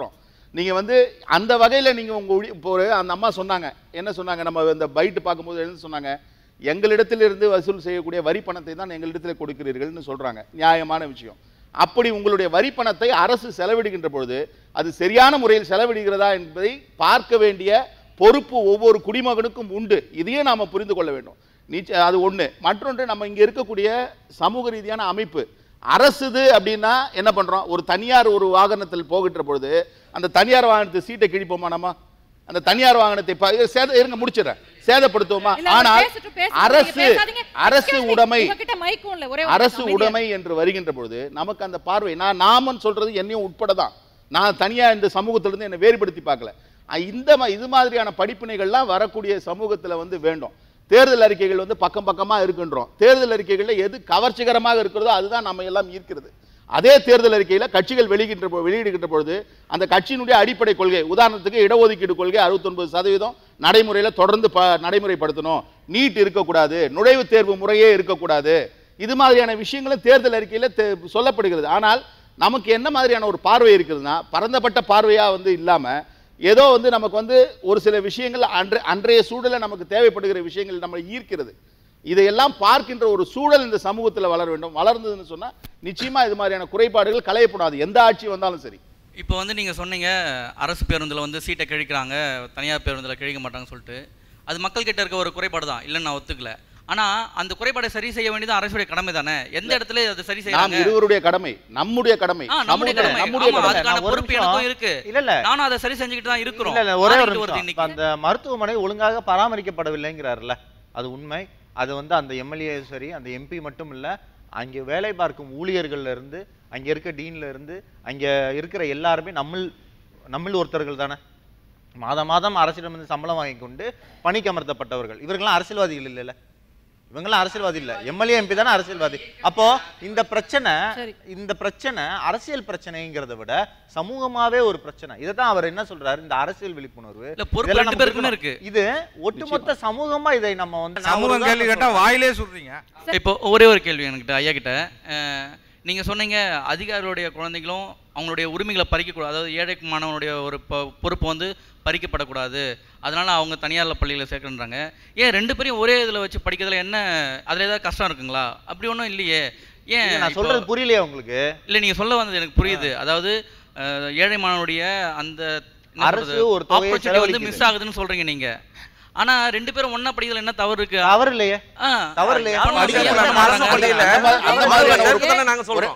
நீங்க வந்து அந்த வகையில நீங்க உங்க உடி- இப்போ ஒரு அந்த அம்மா சொன்னாங்க என்ன சொன்னாங்க நம்ம இந்த பைட் பார்க்கும்போது என்ன சொன்னாங்க எங்களிடத்திலிருந்து வசூல் செய்யக்கூடிய வரி பணத்தை தான் எங்களிடத்தில் கொடுக்கிறீர்கள்னு சொல்றாங்க நியாயமான விஷயம் அப்படி உங்களுடைய வரி பணத்தை அரசு செலவிடுகின்ற பொழுது அது சரியான முறையில் செலவிடுகிறதா என்பதை பார்க்க வேண்டிய பொறுப்பு ஒவ்வொரு குடிமகனுக்கும் உண்டு இதையும் நாம புரிந்து கொள்ள வேண்டும் நிச்சய அது ஒண்ணு மற்றொன்று நம்ம இங்க இருக்கக்கூடிய சமூக ரீதியான அமைப்பு அரசுது அப்படின்னா என்ன பண்றோம் ஒரு தனியார் ஒரு வாகனத்தில் போகின்ற பொழுது அந்த தனியார் வாகனத்தை சீட்டை கிழிப்போமா நம்ம அந்த தனியார் வாகனத்தை ப- சேத இருங்க முடிச்சிடறேன் சேதப்படுத்துவோமா இல்ல, அவர் ஆனால் பேசட்டும், பேசட்டும். அரசு நீங்க பேசாதீங்க. அரசு Excuse me. உடைமை உங்ககிட்ட மைக்கும் இல்ல, ஒரே ஒரு அரசு நிமிஷம் அமைதியா உடைமை என்று வருகின்ற பொழுது நமக்கு அந்த பார்வை நான் நாமன் சொல்றது என்னையும் உட்பட தான் நான் தனியா இந்த சமூகத்திலிருந்து என்னை வேறுபடுத்தி பார்க்கல அஹ் இந்த ம- இது மாதிரியான படிப்பினைகள்லாம் வரக்கூடிய சமூகத்துல வந்து வேண்டும் தேர்தல் அறிக்கைகள் வந்து பக்கம் பக்கமா இருக்குன்றோம் தேர்தல் அறிக்கைகள்ல எது கவர்ச்சிகரமாக இருக்கிறதோ அதுதான் நம்ம எல்லாம் ஈர்க்கிறது அதே தேர்தல் அறிக்கையில கட்சிகள் வெளியிடுகின்ற பொ- வெளியிடுகின்ற பொழுது அந்த கட்சியினுடைய அடிப்படை கொள்கை உதாரணத்துக்கு இடஒதுக்கீடு கொள்கை 69% சதவீதம் நடைமுறையில தொடர்ந்து ப நடைமுறைப்படுத்தணும் நீட் இருக்கக்கூடாது நுழைவுத் தேர்வு முறையே இருக்கக்கூடாது இது மாதிரியான விஷயங்களும் தேர்தல் அறிக்கையில தே- சொல்லப்படுகிறது ஆனால் நமக்கு என்ன மாதிரியான ஒரு பார்வை இருக்குதுன்னா பரந்தப்பட்ட பார்வையா வந்து இல்லாம ஏதோ வந்து நமக்கு வந்து ஒரு சில விஷயங்கள் அன்றை அன்றைய சூழல நமக்கு தேவைப்படுகிற விஷயங்கள் நம்ம ஈர்க்கிறது இதையெல்லாம் பார்க்கின்ற ஒரு சூழல் இந்த சமூகத்தில் வளர வேண்டும் வளர்ந்ததுன்னு சொன்னா நிச்சயமா இது மாதிரியான குறைபாடுகள் களையப்படாது எந்த ஆட்சி வந்தாலும் சரி இப்போ வந்து நீங்கள் சொன்னீங்க அரசு பேருந்தில் வந்து சீட்டை கிழிக்கிறாங்க தனியார் பேருந்தில் கிழிக்க மாட்டாங்கன்னு சொல்லிட்டு அது மக்கள்கிட்ட இருக்க ஒரு குறைபாடு தான் இல்லைன்னு நான் ஒத்துக்கல ஆனால் அந்த குறைபாடை சரி செய்ய வேண்டியது அரசுடைய கடமை தானே எந்த இடத்துல அது சரி நாம் செய்யறாங்க இருவருடைய கடமை நம்முடைய கடமை ஆ, நம்முடைய சமூக- கடமை. நம்முடைய ஆமா, கடமை அதுக்கான நான் ஒரு பொறுப்பு நிமிஷம். எனக்கும் இருக்கு இல்ல இல்ல நானும் அதை சரி செஞ்சுக்கிட்டு தான் இருக்கிறோம் இல்ல இல்ல ஒரே ஒரு மாறிட்டு வருது நிமிஷம் இன்னைக்கு. இப்ப அந்த மருத்துவமனை ஒழுங்காக பராமரிக்கப்படவில்லைங்கிறாருல்ல அது உண்மை அது வந்து அந்த எம்எல்ஏ சரி அந்த எம்பி மட்டும் இல்ல அங்கே வேலை பார்க்கும் ஊழியர்கள்ல இருந்து அங்க இருக்க டீன்ல இருந்து அங்க இருக்கிற எல்லாருமே நம்மள் நம்மள் ஒருத்தர்கள் தானே மாதம் மாதம் அரசிடமிருந்து சம்பளம் வாங்கி கொண்டு பணிக்கு அமர்த்தப்பட்டவர்கள் இவர்கள்லாம் அரசியல்வாதிகள் இல்லைல்ல இவங்கெல்லாம் அரசியல்வாதி இல்ல எம்எல்ஏ எம்பி தானே அரசியல்வாதி அப்போ இந்த பிரச்சனை இந்த பிரச்சனை அரசியல் பிரச்சனைங்கிறத விட சமூகமாவே ஒரு பிரச்சனை இதைதான் அவர் என்ன சொல்றாரு இந்த அரசியல் விழிப்புணர்வு இல்ல, பொறுப்பு இதெல்லாம் ரெண்டு நமக்கு பேருக்குமே இருக்கணும். இருக்கு. இது ஒட்டுமொத்த சமூகமா இதை நம்ம வந்து நான் ஒரு சமூகம் உதாரணம் கேள்வி கேட்டா சொல்றேன். வாயிலே சொல்றீங்க இப்போ ஒரே ஒரு கேள்வி என்கிட்ட ஐயா கிட்ட அஹ், நீங்க சொன்னீங்க அதிகாரிகளுடைய குழந்தைகளும் அவங்களுடைய உரிமைகளை பறிக்கக்கூடாது அதாவது ஏழை மாணவனுடைய ஒரு பொ- பொறுப்பு வந்து பறிக்கப்படக்கூடாது அதனால அவங்க தனியார்ல பள்ளியில் சேர்க்கணுன்றாங்க ஏன் ரெண்டு பேரையும் ஒரே இதில் வச்சு படிக்கிறதுல என்ன அதில் ஏதாவது கஷ்டம் இருக்குங்களா அப்படி ஒன்றும் இல்லையே ஏன் இல்ல, நான் இப்போ- சொல்றது புரியலையா உங்களுக்கு இல்லை நீங்க சொல்ல வந்தது எனக்கு புரியுது அதாவது அஹ், ஏழை மாணவனுடைய அந்த அரசு ஒரு தொகையை ஆப்பர்ச்சுனிட்டி வந்து செலவழிக்குது. மிஸ் ஆகுதுன்னு சொல்றீங்க நீங்க ஆனா ரெண்டு பேரும் ஒண்ணா படிக்கிறதுல என்ன தவறு இருக்கு தவறு இல்லையே ஆ. தவறு இல்லையே யாரும் படிக்கிறது படிக்க நம்ம அரசு மாட்டாங்க. பள்ளியில அந்த மாதிரி- அந்த மாதிரியான ஒரு ஒரு- தானே நாங்க சொல்றோம்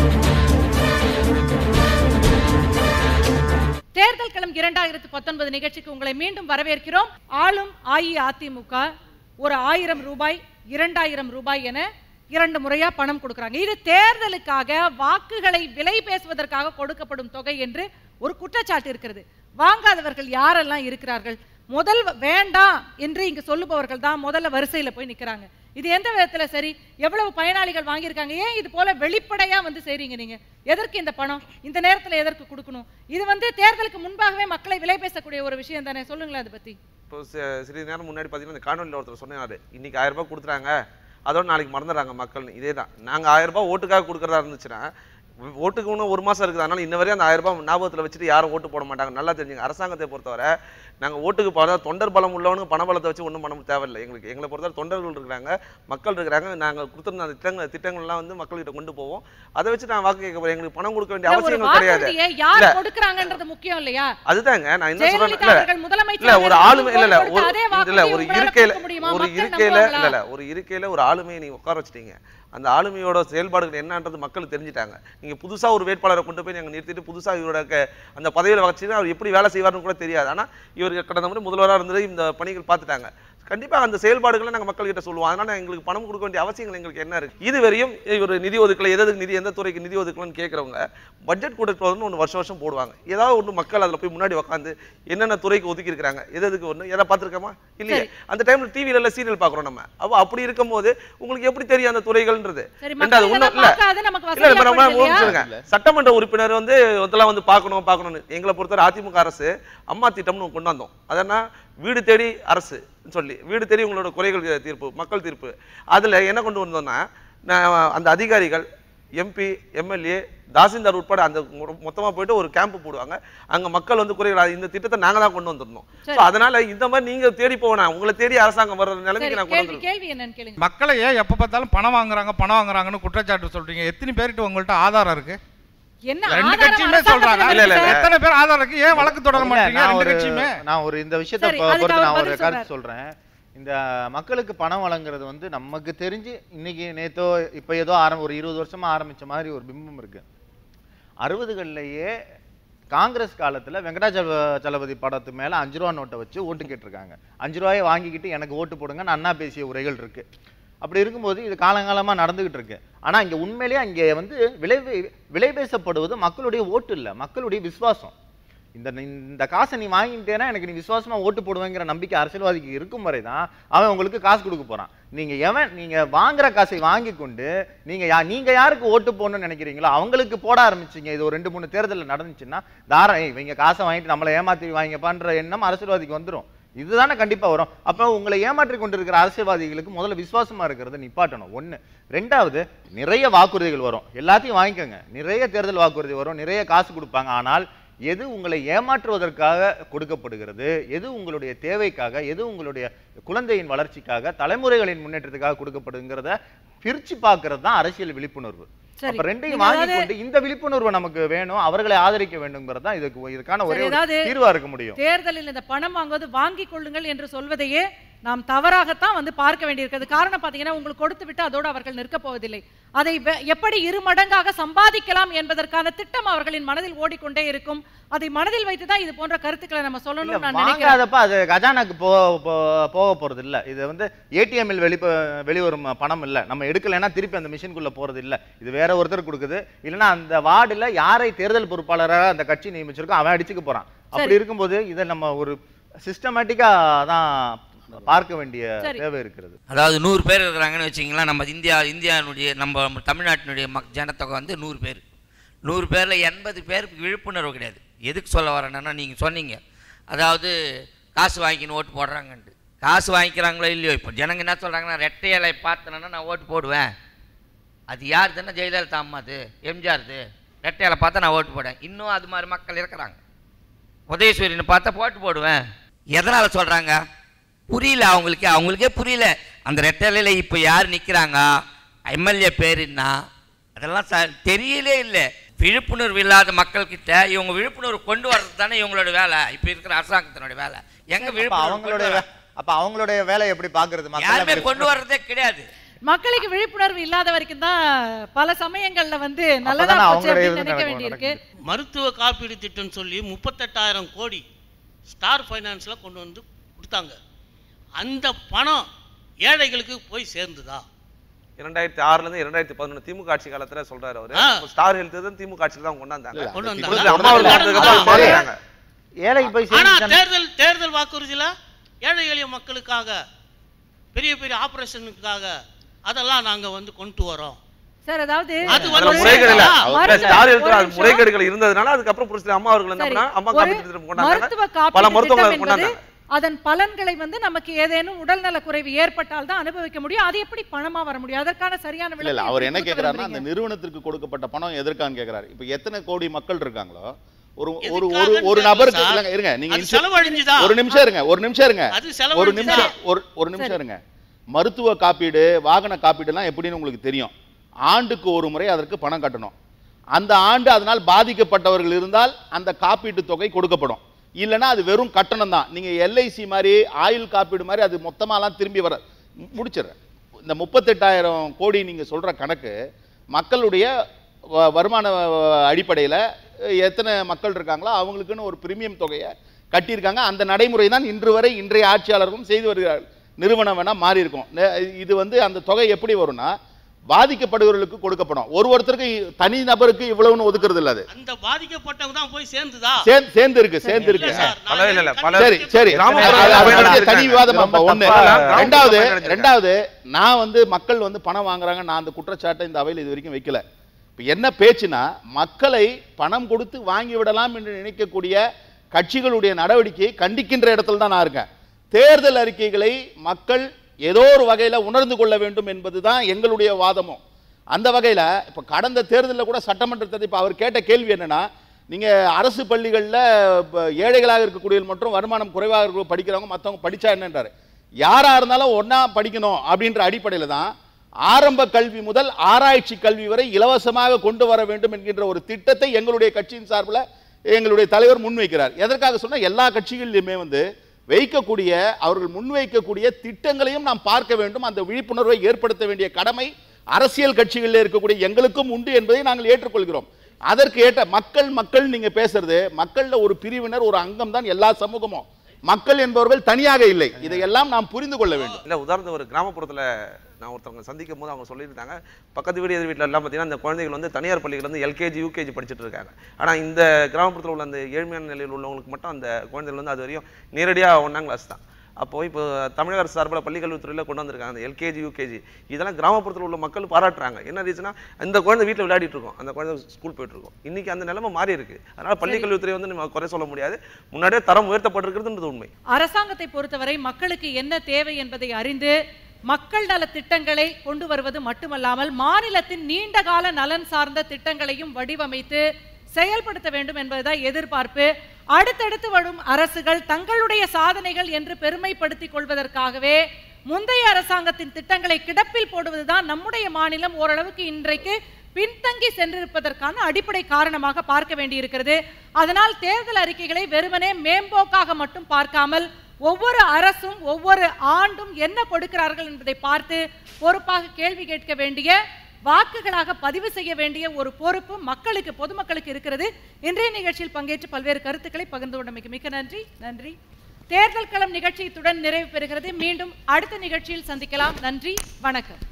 தேர்தல் களம் இரண்டாயிரத்து பத்தொன்பது நிகழ்ச்சிக்கு உங்களை மீண்டும் வரவேற்கிறோம் ஆளும் அஇஅதிமுக ஒரு ஆயிரம் ரூபாய் இரண்டாயிரம் ரூபாய் என இரண்டு முறையா பணம் கொடுக்கறாங்க இது தேர்தலுக்காக வாக்குகளை விலை பேசுவதற்காக கொடுக்கப்படும் தொகை என்று ஒரு குற்றச்சாட்டு இருக்கிறது வாங்காதவர்கள் யாரெல்லாம் இருக்கிறார்கள் முதல் வேண்டாம் என்று இங்கு சொல்லுபவர்கள் தான் முதல்ல வரிசையில போய் நிக்கிறாங்க இது எந்த விதத்துல சரி எவ்வளவு பயனாளிகள் வாங்கியிருக்காங்க ஏன் இது போல வெளிப்படையா வந்து செய்றீங்க நீங்க எதற்கு இந்த பணம் இந்த நேரத்துல எதற்கு கொடுக்கணும் இது வந்து தேர்தலுக்கு முன்பாகவே மக்களை விலை பேசக்கூடிய ஒரு விஷயம் தானே சொல்லுங்களேன் அதை பத்தி இப்போ சி- சிறிது நேரம் முன்னாடி பார்த்தீங்கன்னா இந்த காணொலியில் ஒருத்தர் சொன்னாரு இன்னைக்கு ஆயிரம் ரூபாய் கொடுத்துறாங்க அதோட நாளைக்கு மறந்துடுறாங்க மக்கள்னு இதே தான் நாங்கள் ஆயிரம் ரூபாய் ஓட்டுக்காக கொடுக்குறதா இருந்துச்சுன்னா ஓட்டுக்கு இன்னும் ஒரு மாசம் இருக்குது அதனால இன்ன வரையும் அந்த ஆயிரம் ரூபாய் ஞாபகத்தில் வச்சுட்டு யாரும் ஓட்டு போட மாட்டாங்க நல்லா தெரிஞ்சுங்க அரசாங்கத்தை பொறுத்தவரை நாங்கள் ஓட்டுக்கு போகிறதா தொண்டர் பலம் உள்ளவனுக்கு பண பலத்தை வச்சு ஒன்றும் பண்ண தேவையில்லை எங்களுக்கு எங்களை பொறுத்தவரை தொண்டர்கள் இருக்கிறாங்க மக்கள் இருக்கிறாங்க நாங்கள் கொடுத்துருந்த அந்த திட்டங்கள் திட்டங்கள்லாம் வந்து மக்கள்கிட்ட கொண்டு போவோம் அதை வச்சு நான் வாக்கு கேட்க போறேன் எங்களுக்கு பணம் கொடுக்க வேண்டிய இல்ல, ஒரு அவசியம் கிடையாது வாக்குறுதியை யார் இல்ல கொடுக்கறாங்கன்றது முக்கியம் இல்லையா அதுதாங்க நான் என்ன சொல்றேன் ஜெயலலிதா இல்ல அவர்கள் முதலமைச்சர் இல்ல ஒரு அவர்கள் ஆளுமை இல்ல இல்ல கொடுத்த ஒரு அதே இல்ல வாக்குறுதியை ஒரு உங்களால இருக்கையில கொடுக்க முடியுமா? ஒரு மக்கள் இருக்கையில இல்ல நம்புவாங்களா? இல்ல ஒரு இருக்கையில ஒரு ஆளுமையை நீங்க உட்கார வச்சிட்டீங்க அந்த ஆளுமையோட செயல்பாடுகள் என்னன்றது மக்கள் தெரிஞ்சுட்டாங்க நீங்க புதுசா ஒரு வேட்பாளரை கொண்டு போய் நீங்க நிறுத்திட்டு புதுசா இவரோட க- அந்த பதவியில வச்சுன்னா அவர் எப்படி வேலை செய்வார்னு கூட தெரியாது ஆனா இவருக்கு கடந்த முறை முதல்வரா இருந்தது இந்த பணிகள் பார்த்துட்டாங்க கண்டிப்பா அந்த செயல்பாடுகளை நாங்க மக்கள் கிட்ட சொல்லுவோம் அதனால எங்களுக்கு பணம் கொடுக்க வேண்டிய அவசியங்கள் எங்களுக்கு என்ன இருக்கு இது வரையும் இவர் நிதி ஒதுக்கல எதுக்கு நிதி எந்த துறைக்கு நிதி ஒதுக்கலன்னு கேட்கறவங்க பட்ஜெட் கூட்டத்தொடர்னு ஒன்று வருஷம் வருஷம் போடுவாங்க ஏதாவது ஒன்று மக்கள் அதில் போய் முன்னாடி உட்காந்து என்னென்ன துறைக்கு ஒதுக்கி இருக்காங்க எது எதுக்கு ஒன்று எதை பார்த்துருக்கோமா இல்லையே சரி. அந்த டைம்ல டிவில எல்லாம் சீரியல் பார்க்குறோம் நம்ம அப்போ அப்படி இருக்கும்போது உங்களுக்கு எப்படி தெரியும் அந்த துறைகள்ன்றது சரி ரெண்டாவது மக்கள் ஒன்றும் இதெல்லாம் இல்லை பார்க்காத நமக்கு இல்ல இல்ல வசதியா மேடம் மேடம், போயிடுது ஒரு இல்லையா? சொல்லுங்க சட்டமன்ற உறுப்பினர் வந்து இதெல்லாம் வந்து பார்க்கணும் பார்க்கணும்னு எங்களை பொறுத்தவரை அதிமுக அரசு அம்மா திட்டம்னு ஒண்ணு கொண்டு வந்தோம் அதனா வீடு தேடி அரசு சொல்லி வீடு தேடி உங்களோட குறைகள் தீர்ப்பு மக்கள் தீர்ப்பு அதுல என்ன கொண்டு வந்தோம்னா நான் அந்த அதிகாரிகள் எம்பி எம்எல்ஏ தாசில்தார் உட்பட அந்த மொ- மொத்தமா போயிட்டு ஒரு கேம்ப் போடுவாங்க அங்க மக்கள் வந்து குறைகள் இந்த திட்டத்தை நாங்க தான் கொண்டு வந்திருந்தோம் சரி. ஸோ அதனால இந்த மாதிரி நீங்க தேடி போவேனா உங்களை தேடி அரசாங்கம் வர்ற சரி நிலைமைக்கு நான் கொண்டு கேள்வி வந்துருக்கேன் கேள்வி என்னன்னு கேளுங்க மக்களை ஏன் எப்போ பார்த்தாலும் பணம் வாங்குறாங்க பணம் வாங்குறாங்கன்னு குற்றச்சாட்டு சொல்றீங்க எத்தனை பேர்கிட்ட உங்கள்ட்ட ஆதாரம் இருக்கு என்ன ரெண்டு ஆதாரம் கட்சியுமே சொல்றாங்க அரசாங்கத்துல இல்ல இல்ல இருக்கு சார். எத்தனை பேர் ஆதாரம் இருக்கு ஏன் வழக்கு தொடர இல்ல, மாட்டீங்க நான் ரெண்டு ஒரு- கட்சியுமே நான் ஒரு இந்த விஷயத்தை சரி, பொ- அதுக்கு பொறுத்து அவர் நான் ஒரு பதில் கருத்து சொல்றேன் இந்த மக்களுக்கு பணம் வழங்குறது வந்து நமக்கு தெரிஞ்சு இன்னைக்கு நேத்தோ இப்ப ஏதோ ஆரம் ஒரு இருபது வருஷமா ஆரம்பிச்ச மாதிரி ஒரு பிம்பம் இருக்கு அறுபதுகள்லயே காங்கிரஸ் காலத்துல வெங்கடாச்சல சலபதி படத்து மேல அஞ்சு ரூபா நோட்டை வச்சு ஓட்டு கேட்டிருக்காங்க அஞ்சு ரூபாயை வாங்கிக்கிட்டு எனக்கு ஓட்டு போடுங்கன்னு அண்ணா பேசிய உரைகள் இருக்கு அப்படி இருக்கும்போது இது காலங்காலமா நடந்துகிட்டு இருக்கு ஆனா இங்க உண்மையிலேயே அங்கே வந்து விலை விலை பேசப்படுவது மக்களுடைய ஓட்டு இல்ல மக்களுடைய விசுவாசம் இந்த இந்த காசை நீ வாங்கிட்டேன்னா எனக்கு நீ விசுவாசமா ஓட்டு போடுவேங்கிற நம்பிக்கை அரசியல்வாதிக்கு இருக்கும் வரை தான் அவன் உங்களுக்கு காசு கொடுக்க போறான் நீங்க எவன் நீங்க வாங்குற காசை வாங்கி கொண்டு நீங்க யா நீங்க யாருக்கு ஓட்டு போடணும்னு நினைக்கிறீங்களோ அவங்களுக்கு போட ஆரம்பிச்சீங்க இது ஒரு ரெண்டு மூணு தேர்தலில் நடந்துச்சுன்னா தாரம் ஏய், இவங்க காசை வாங்கிட்டு நம்மளை ஏமாத்தி வாங்கிப்பான்ற எண்ணம் அரசியல்வாதிக்கு வந்துரும் இதுதானே கண்டிப்பா வரும் அப்போ உங்களை ஏமாற்றி கொண்டிருக்கிற அரசியல்வாதிகளுக்கு முதல்ல விசுவாசமா இருக்கிறத நிப்பாட்டணும் ஒண்ணு ரெண்டாவது நிறைய வாக்குறுதிகள் வரும் எல்லாத்தையும் வாங்கிக்கோங்க நிறைய தேர்தல் வாக்குறுதி வரும் நிறைய காசு கொடுப்பாங்க ஆனால் எது உங்களை ஏமாற்றுவதற்காக கொடுக்கப்படுகிறது எது உங்களுடைய தேவைக்காக எது உங்களுடைய குழந்தையின் வளர்ச்சிக்காக தலைமுறைகளின் முன்னேற்றத்துக்காக கொடுக்கப்படுங்கிறத பிரிச்சு பார்க்கிறது தான் அரசியல் விழிப்புணர்வு சரி. அப்ப ரெண்டையும் நீங்க வாங்கி அதாவது- கொண்டு இந்த விழிப்புணர்வு நமக்கு வேணும் அவர்களை ஆதரிக்க வேண்டும்ங்கிறது தான் இதுக்கு இதுக்கான ஒரே சரி, ஒரு அதாவது தீர்வா இருக்க முடியும் தேர்தலில் இந்த பணம் வாங்குவது வாங்கிக் கொள்ளுங்கள் என்று சொல்வதையே நாம் தவறாகத்தான் வந்து பார்க்க வேண்டியிருக்கிறது காரணம் பார்த்தீங்கன்னா உங்களுக்கு கொடுத்து விட்டு அதோடு அவர்கள் நிற்கப் போவதில்லை அதை வெ- எப்படி இரு மடங்காக சம்பாதிக்கலாம் என்பதற்கான திட்டம் அவர்களின் மனதில் ஓடிக்கொண்டே இருக்கும் அதை மனதில் வைத்து தான் இது போன்ற கருத்துக்களை நம்ம சொல்லணும்னு நான் நினைக்கிறேன் வாங்காதப்ப அது கஜானாக்கு போ போ- போக போறது இல்ல இது வந்து ஏடிஎம்மில் வெளி வெளிவரும் பணம் இல்ல நம்ம எடுக்கலைன்னா திருப்பி அந்த மிஷின்குள்ள போறது இல்ல இது வேற ஒருத்தர் கொடுக்குது இல்லைன்னா அந்த வார்டுல யாரை தேர்தல் பொறுப்பாளராக அந்த கட்சி நியமிச்சிருக்கோ அவன் அடிச்சுக்க போறான் அப்படி சரி. இருக்கும்போது இதை நம்ம ஒரு சிஸ்டமேட்டிக்கா தான் பார்க்க வேண்டிய சரி. தேவை இருக்கிறது அதாவது நூறு பேர் இருக்கிறாங்கன்னு வச்சிங்களேன் நம்ம இந்தியா இந்தியானுடைய நம்ம தமிழ்நாட்டினுடைய மக் ஜனத்தொகை வந்து நூறு பேர் நூறு பேரில் எண்பது பேருக்கு விழிப்புணர்வு கிடையாது எதுக்கு சொல்ல வரேன்னா நீங்கள் சொன்னீங்க அதாவது காசு வாங்கிக்கின்னு ஓட்டு போடுறாங்கன்ட்டு காசு வாங்கிக்கிறாங்களோ இல்லையோ இப்போ ஜனங்க என்ன சொல்கிறாங்கன்னா ரெட்டை இலை பார்த்தேன்னா நான் ஓட்டு போடுவேன் அது யார் தானே ஜெயலலிதா அம்மா அது எம்ஜிஆர்து ரெட்டை இலை பார்த்தா நான் ஓட்டு போடுவேன் இன்னும் அது மாதிரி மக்கள் இருக்கிறாங்க உதயசூரியனை பார்த்தா போட்டு போடுவேன் எதனால் சொல்கிறாங்க புரியல அவங்களுக்கு அவங்களுக்கே புரியல அந்த ரெட்டலையில் இப்போ யார் நிற்கிறாங்க எம்எல்ஏ பேர் என்ன அதெல்லாம் ச தெரியலே இல்லை விழிப்புணர்வு இல்லாத மக்கள்கிட்ட இவங்க விழிப்புணர்வு கொண்டு வர்றது தானே இவங்களோட வேலை இப்போ இருக்கிற அரசாங்கத்தினோட வேலை எங்க அப்ப விழிப்புணர்வு அவங்களுடைய கொண்டு வர- வே- அப்ப அவங்களுடைய வேலை எப்படி பாக்குறது மக்களை யாருமே விழிப்புணர்வு- கொண்டு வர்றதே கிடையாது மக்களுக்கு விழிப்புணர்வு இல்லாத வரைக்கும் தான் பல சமயங்கள்ல வந்து நல்லதா அப்பதானே போச்சு அவங்களுடைய அப்படின்னு இது நினைக்க நடக்கும், வேண்டியிருக்கு மருத்துவ காப்பீடு திட்டம்னு சொல்லி முப்பத்தெட்டாயிரம் கோடி ஸ்டார் ஃபைனான்ஸில் கொண்டு வந்து கொடுத்தாங்க அந்த பணம் ஏழைகளுக்கு போய் சேர்ந்துதா இரண்டாயிரத்தி ஆறுல இருந்து இரண்டாயிரத்தி பதினொன்று திமுக ஆட்சி காலத்துல சொல்றாரு அவரு ஆ. அப்ப ஸ்டார் ஹெல்த் தான் திமுக ஆட்சியில தான் கொண்டாந்தாங்க கொண்டு வந்தாங்க. இப்பொழுது அம்மா அவர்கள் வந்ததுக்கு அப்புறம் சரி. மாறிட்டாங்க. ஏழைக்கு போய் ஆனா சேர்ந்துச்சானே? தேர்தல் தேர்தல் வாக்குறுதியில ஏழை எளிய மக்களுக்காக பெரிய பெரிய ஆபரேஷனுக்காக அதெல்லாம் நாங்க வந்து கொண்டு வரோம் சார் அதாவது அது அதுல வந்து முறைகேடு இல்ல மருத்துவ- ஸ்டார் ஹெல்த் ஒரு அது நிமிஷம். முறைகேடுகள் இருந்ததுனால அதுக்கப்புறம் புரிச்சு அம்மா அவர்கள் என்ன சரி. பண்ணா அம்மா ஒரு காப்பீட்டு திட்டம் கொண்டாந்தாங்க மருத்துவ பல காப்பீட்டு மருத்துவங்களை திட்டம் என்பது கொண்டாந்தாங்க அதன் பலன்களை வந்து நமக்கு ஏதேனும் உடல்நல குறைவு ஏற்பட்டால் தான் அனுபவிக்க முடியும் அது எப்படி பணமா வர முடியும் அதற்கான சரியான இல்ல இல்ல விளக்கம் அவர் எப்படி என்ன கொடுக்க கேக்குறாருன்னா அந்த விரும்புறீங்க? நிறுவனத்திற்கு கொடுக்கப்பட்ட பணம் எதற்கான்னு கேக்குறாரு இப்ப எத்தனை கோடி மக்கள் இருக்காங்களோ ஒரு ஒரு ஒரு எதுக்காகன்னு ஒரு தெரியல நபருக்கு சார். இல்லங்க இருங்க நீங்க அது இன்சூ- செலவழிஞ்சுதா? ஒரு நிமிஷம் இருங்க ஒரு நிமிஷம் இருங்க அது ஒரு செலவழிஞ்சுதா? நிமிஷம் ஒரு ஒரு நிமிஷம் இருங்க மருத்துவ காப்பீடு வாகன காப்பீடுலாம் எப்படின்னு உங்களுக்கு தெரியும் ஆண்டுக்கு ஒரு முறை அதற்கு பணம் கட்டணும் அந்த ஆண்டு அதனால் பாதிக்கப்பட்டவர்கள் இருந்தால் அந்த காப்பீட்டு தொகை கொடுக்கப்படும் இல்லைன்னா அது வெறும் கட்டணம் தான் நீங்க எல்ஐசி மாதிரி ஆயுள் காப்பீடு மாதிரி அது மொத்தமாலாம் திரும்பி வர முடிச்சிடுறேன் இந்த முப்பத்தெட்டாயிரம் கோடி நீங்க சொல்ற கணக்கு மக்களுடைய வ- வருமான அடிப்படையில் எத்தனை மக்கள் இருக்காங்களோ அவங்களுக்குன்னு ஒரு பிரீமியம் தொகையை கட்டியிருக்காங்க அந்த நடைமுறை தான் இன்று வரை இன்றைய ஆட்சியாளர்களும் செய்து வருகிறார்கள் நிறுவனம் வேணா மாறி இருக்கும் நெ- இது வந்து அந்த தொகை எப்படி வரும்னா பாதிக்கப்படுபவர்களுக்கு கொடுக்கப்படும் ஒரு ஒருத்தருக்கு தனி நபருக்கு இவ்வளவுன்னு ஒதுக்குறது இல்ல அது அந்த பாதிக்கப்பட்டவங்க தான் போய் சேர்ந்துதா சேர்ந்து சேர்ந்து இருக்கு சேர்ந்து இருக்கு இல்ல சார், பல இல்ல இல்ல பல சரி சரி கிராமப்புறத்துல அது- அது பயன்படுத்தி பத்தி தனி இருக்காங்க. விவாதம் ரொம்ப அப்ப ஒண்ணு தப்பா- ரெண்டாவது கிராமப்புறத்துல ரெண்டாவது நான் வந்து மக்கள் வந்து பணம் வாங்குறாங்க நான் அந்த குற்றச்சாட்டை இந்த அவையில் இது வரைக்கும் வைக்கல இப்ப என்ன பேச்சுனா மக்களை பணம் கொடுத்து வாங்கி விடலாம் என்று நினைக்கக்கூடிய கட்சிகளுடைய நடவடிக்கையை கண்டிக்கின்ற இடத்துல தான் நான் இருக்கேன் தேர்தல் அறிக்கைகளை மக்கள் ஏதோ ஒரு வகையில உணர்ந்து கொள்ள வேண்டும் என்பதுதான் எங்களுடைய வாதமும் அந்த வகையில் இப்போ கடந்த தேர்தலில் கூட சட்டமன்றத்தை இப்போ அவர் கேட்ட கேள்வி என்னன்னா நீங்கள் அரசு பள்ளிகளில் ஏழைகளாக இருக்கக்கூடியவர்கள் மற்றும் வருமானம் குறைவாக இருக்க படிக்கிறவங்க மற்றவங்க படித்தா என்னன்றாரு யாராக இருந்தாலும் ஒன்றா படிக்கணும் அப்படின்ற அடிப்படையில் தான் ஆரம்ப கல்வி முதல் ஆராய்ச்சி கல்வி வரை இலவசமாக கொண்டு வர வேண்டும் என்கின்ற ஒரு திட்டத்தை எங்களுடைய கட்சியின் சார்பில் எங்களுடைய தலைவர் முன்வைக்கிறார் எதற்காக சொன்னால் எல்லா கட்சிகளிலுமே வந்து வைக்கக்கூடிய அவர்கள் முன்வைக்கக்கூடிய திட்டங்களையும் நாம் பார்க்க வேண்டும் அந்த விழிப்புணர்வை ஏற்படுத்த வேண்டிய கடமை அரசியல் கட்சிகளில் இருக்கக்கூடிய எங்களுக்கும் உண்டு என்பதை நாங்கள் ஏற்றுக்கொள்கிறோம் அதற்கு ஏற்ற மக்கள் மக்கள் நீங்க பேசுறது மக்கள்ல ஒரு பிரிவினர் ஒரு அங்கம் தான் எல்லா சமூகமும் மக்கள் என்பவர்கள் தனியாக இல்லை இதையெல்லாம் நாம் புரிந்து கொள்ள வேண்டும் இல்லை உதாரணத்துக்கு ஒரு கிராமப்புறத்தில் நான் ஒருத்தவங்க சந்திக்கும் போது அவங்க சொல்லியிருந்தாங்க பக்கத்து வீடு எதிர் வீட்டில் எல்லாம் பார்த்தீங்கன்னா அந்த குழந்தைகள் வந்து தனியார் பள்ளிகள் வந்து எல்கேஜி யூகேஜி படிச்சுட்டு இருக்காங்க ஆனால் இந்த கிராமப்புறத்தில் உள்ள அந்த ஏழ்மையான நிலையில் உள்ளவங்களுக்கு மட்டும் அந்த குழந்தைகள் வந்து அது வரையும் நேரடியாக ஒன்றாம் கிளாஸ் தான் அப்போ இப்போ தமிழக அரசு சார்பில் பள்ளிக்கல்வித்துறையில் கொண்டு வந்திருக்காங்க அந்த எல்கேஜி யூகேஜி இதெல்லாம் கிராமப்புறத்தில் உள்ள மக்கள் பாராட்டுறாங்க என்ன ரீசனா இந்த குழந்தை வீட்டில் விளையாடிட்டு இருக்கும் அந்த குழந்தை ஸ்கூல் போயிட்டு இருக்கும் இன்னைக்கு அந்த நிலைமை மாறி இருக்கு அதனால பள்ளிக்கல்வித்துறை வந்து நம்ம குறை சொல்ல முடியாது முன்னாடியே தரம் உயர்த்தப்பட்டிருக்கிறதுன்றது உண்மை அரசாங்கத்தை பொறுத்தவரை மக்களுக்கு என்ன தேவை என்பதை அறிந்து மக்கள் நல திட்டங்களை கொண்டு வருவது மட்டுமல்லாமல் மாநிலத்தின் நீண்டகால நலன் சார்ந்த திட்டங்களையும் வடிவமைத்து செயல்படுத்த வேண்டும் என்பதுதான் எதிர்பார்ப்பு அடுத்தடுத்து வரும் அரசுகள் தங்களுடைய சாதனைகள் என்று பெருமைப்படுத்திக் கொள்வதற்காகவே முந்தைய அரசாங்கத்தின் திட்டங்களை கிடப்பில் போடுவதுதான் நம்முடைய மாநிலம் ஓரளவுக்கு இன்றைக்கு பின்தங்கி சென்றிருப்பதற்கான அடிப்படை காரணமாக பார்க்க வேண்டியிருக்கிறது அதனால் தேர்தல் அறிக்கைகளை வெறுமனே மேம்போக்காக மட்டும் பார்க்காமல் ஒவ்வொரு அரசும் ஒவ்வொரு ஆண்டும் என்ன கொடுக்கிறார்கள் என்பதை பார்த்து பொறுப்பாக கேள்வி கேட்க வேண்டிய வாக்குகளாக பதிவு செய்ய வேண்டிய ஒரு பொறுப்பு மக்களுக்கு பொதுமக்களுக்கு இருக்கிறது இன்றைய நிகழ்ச்சியில் பங்கேற்று பல்வேறு கருத்துக்களை பகிர்ந்து கொண்டமைக்கு மிக்க நன்றி நன்றி தேர்தல் களம் நிகழ்ச்சி இத்துடன் நிறைவு பெறுகிறது மீண்டும் அடுத்த நிகழ்ச்சியில் சந்திக்கலாம் நன்றி வணக்கம்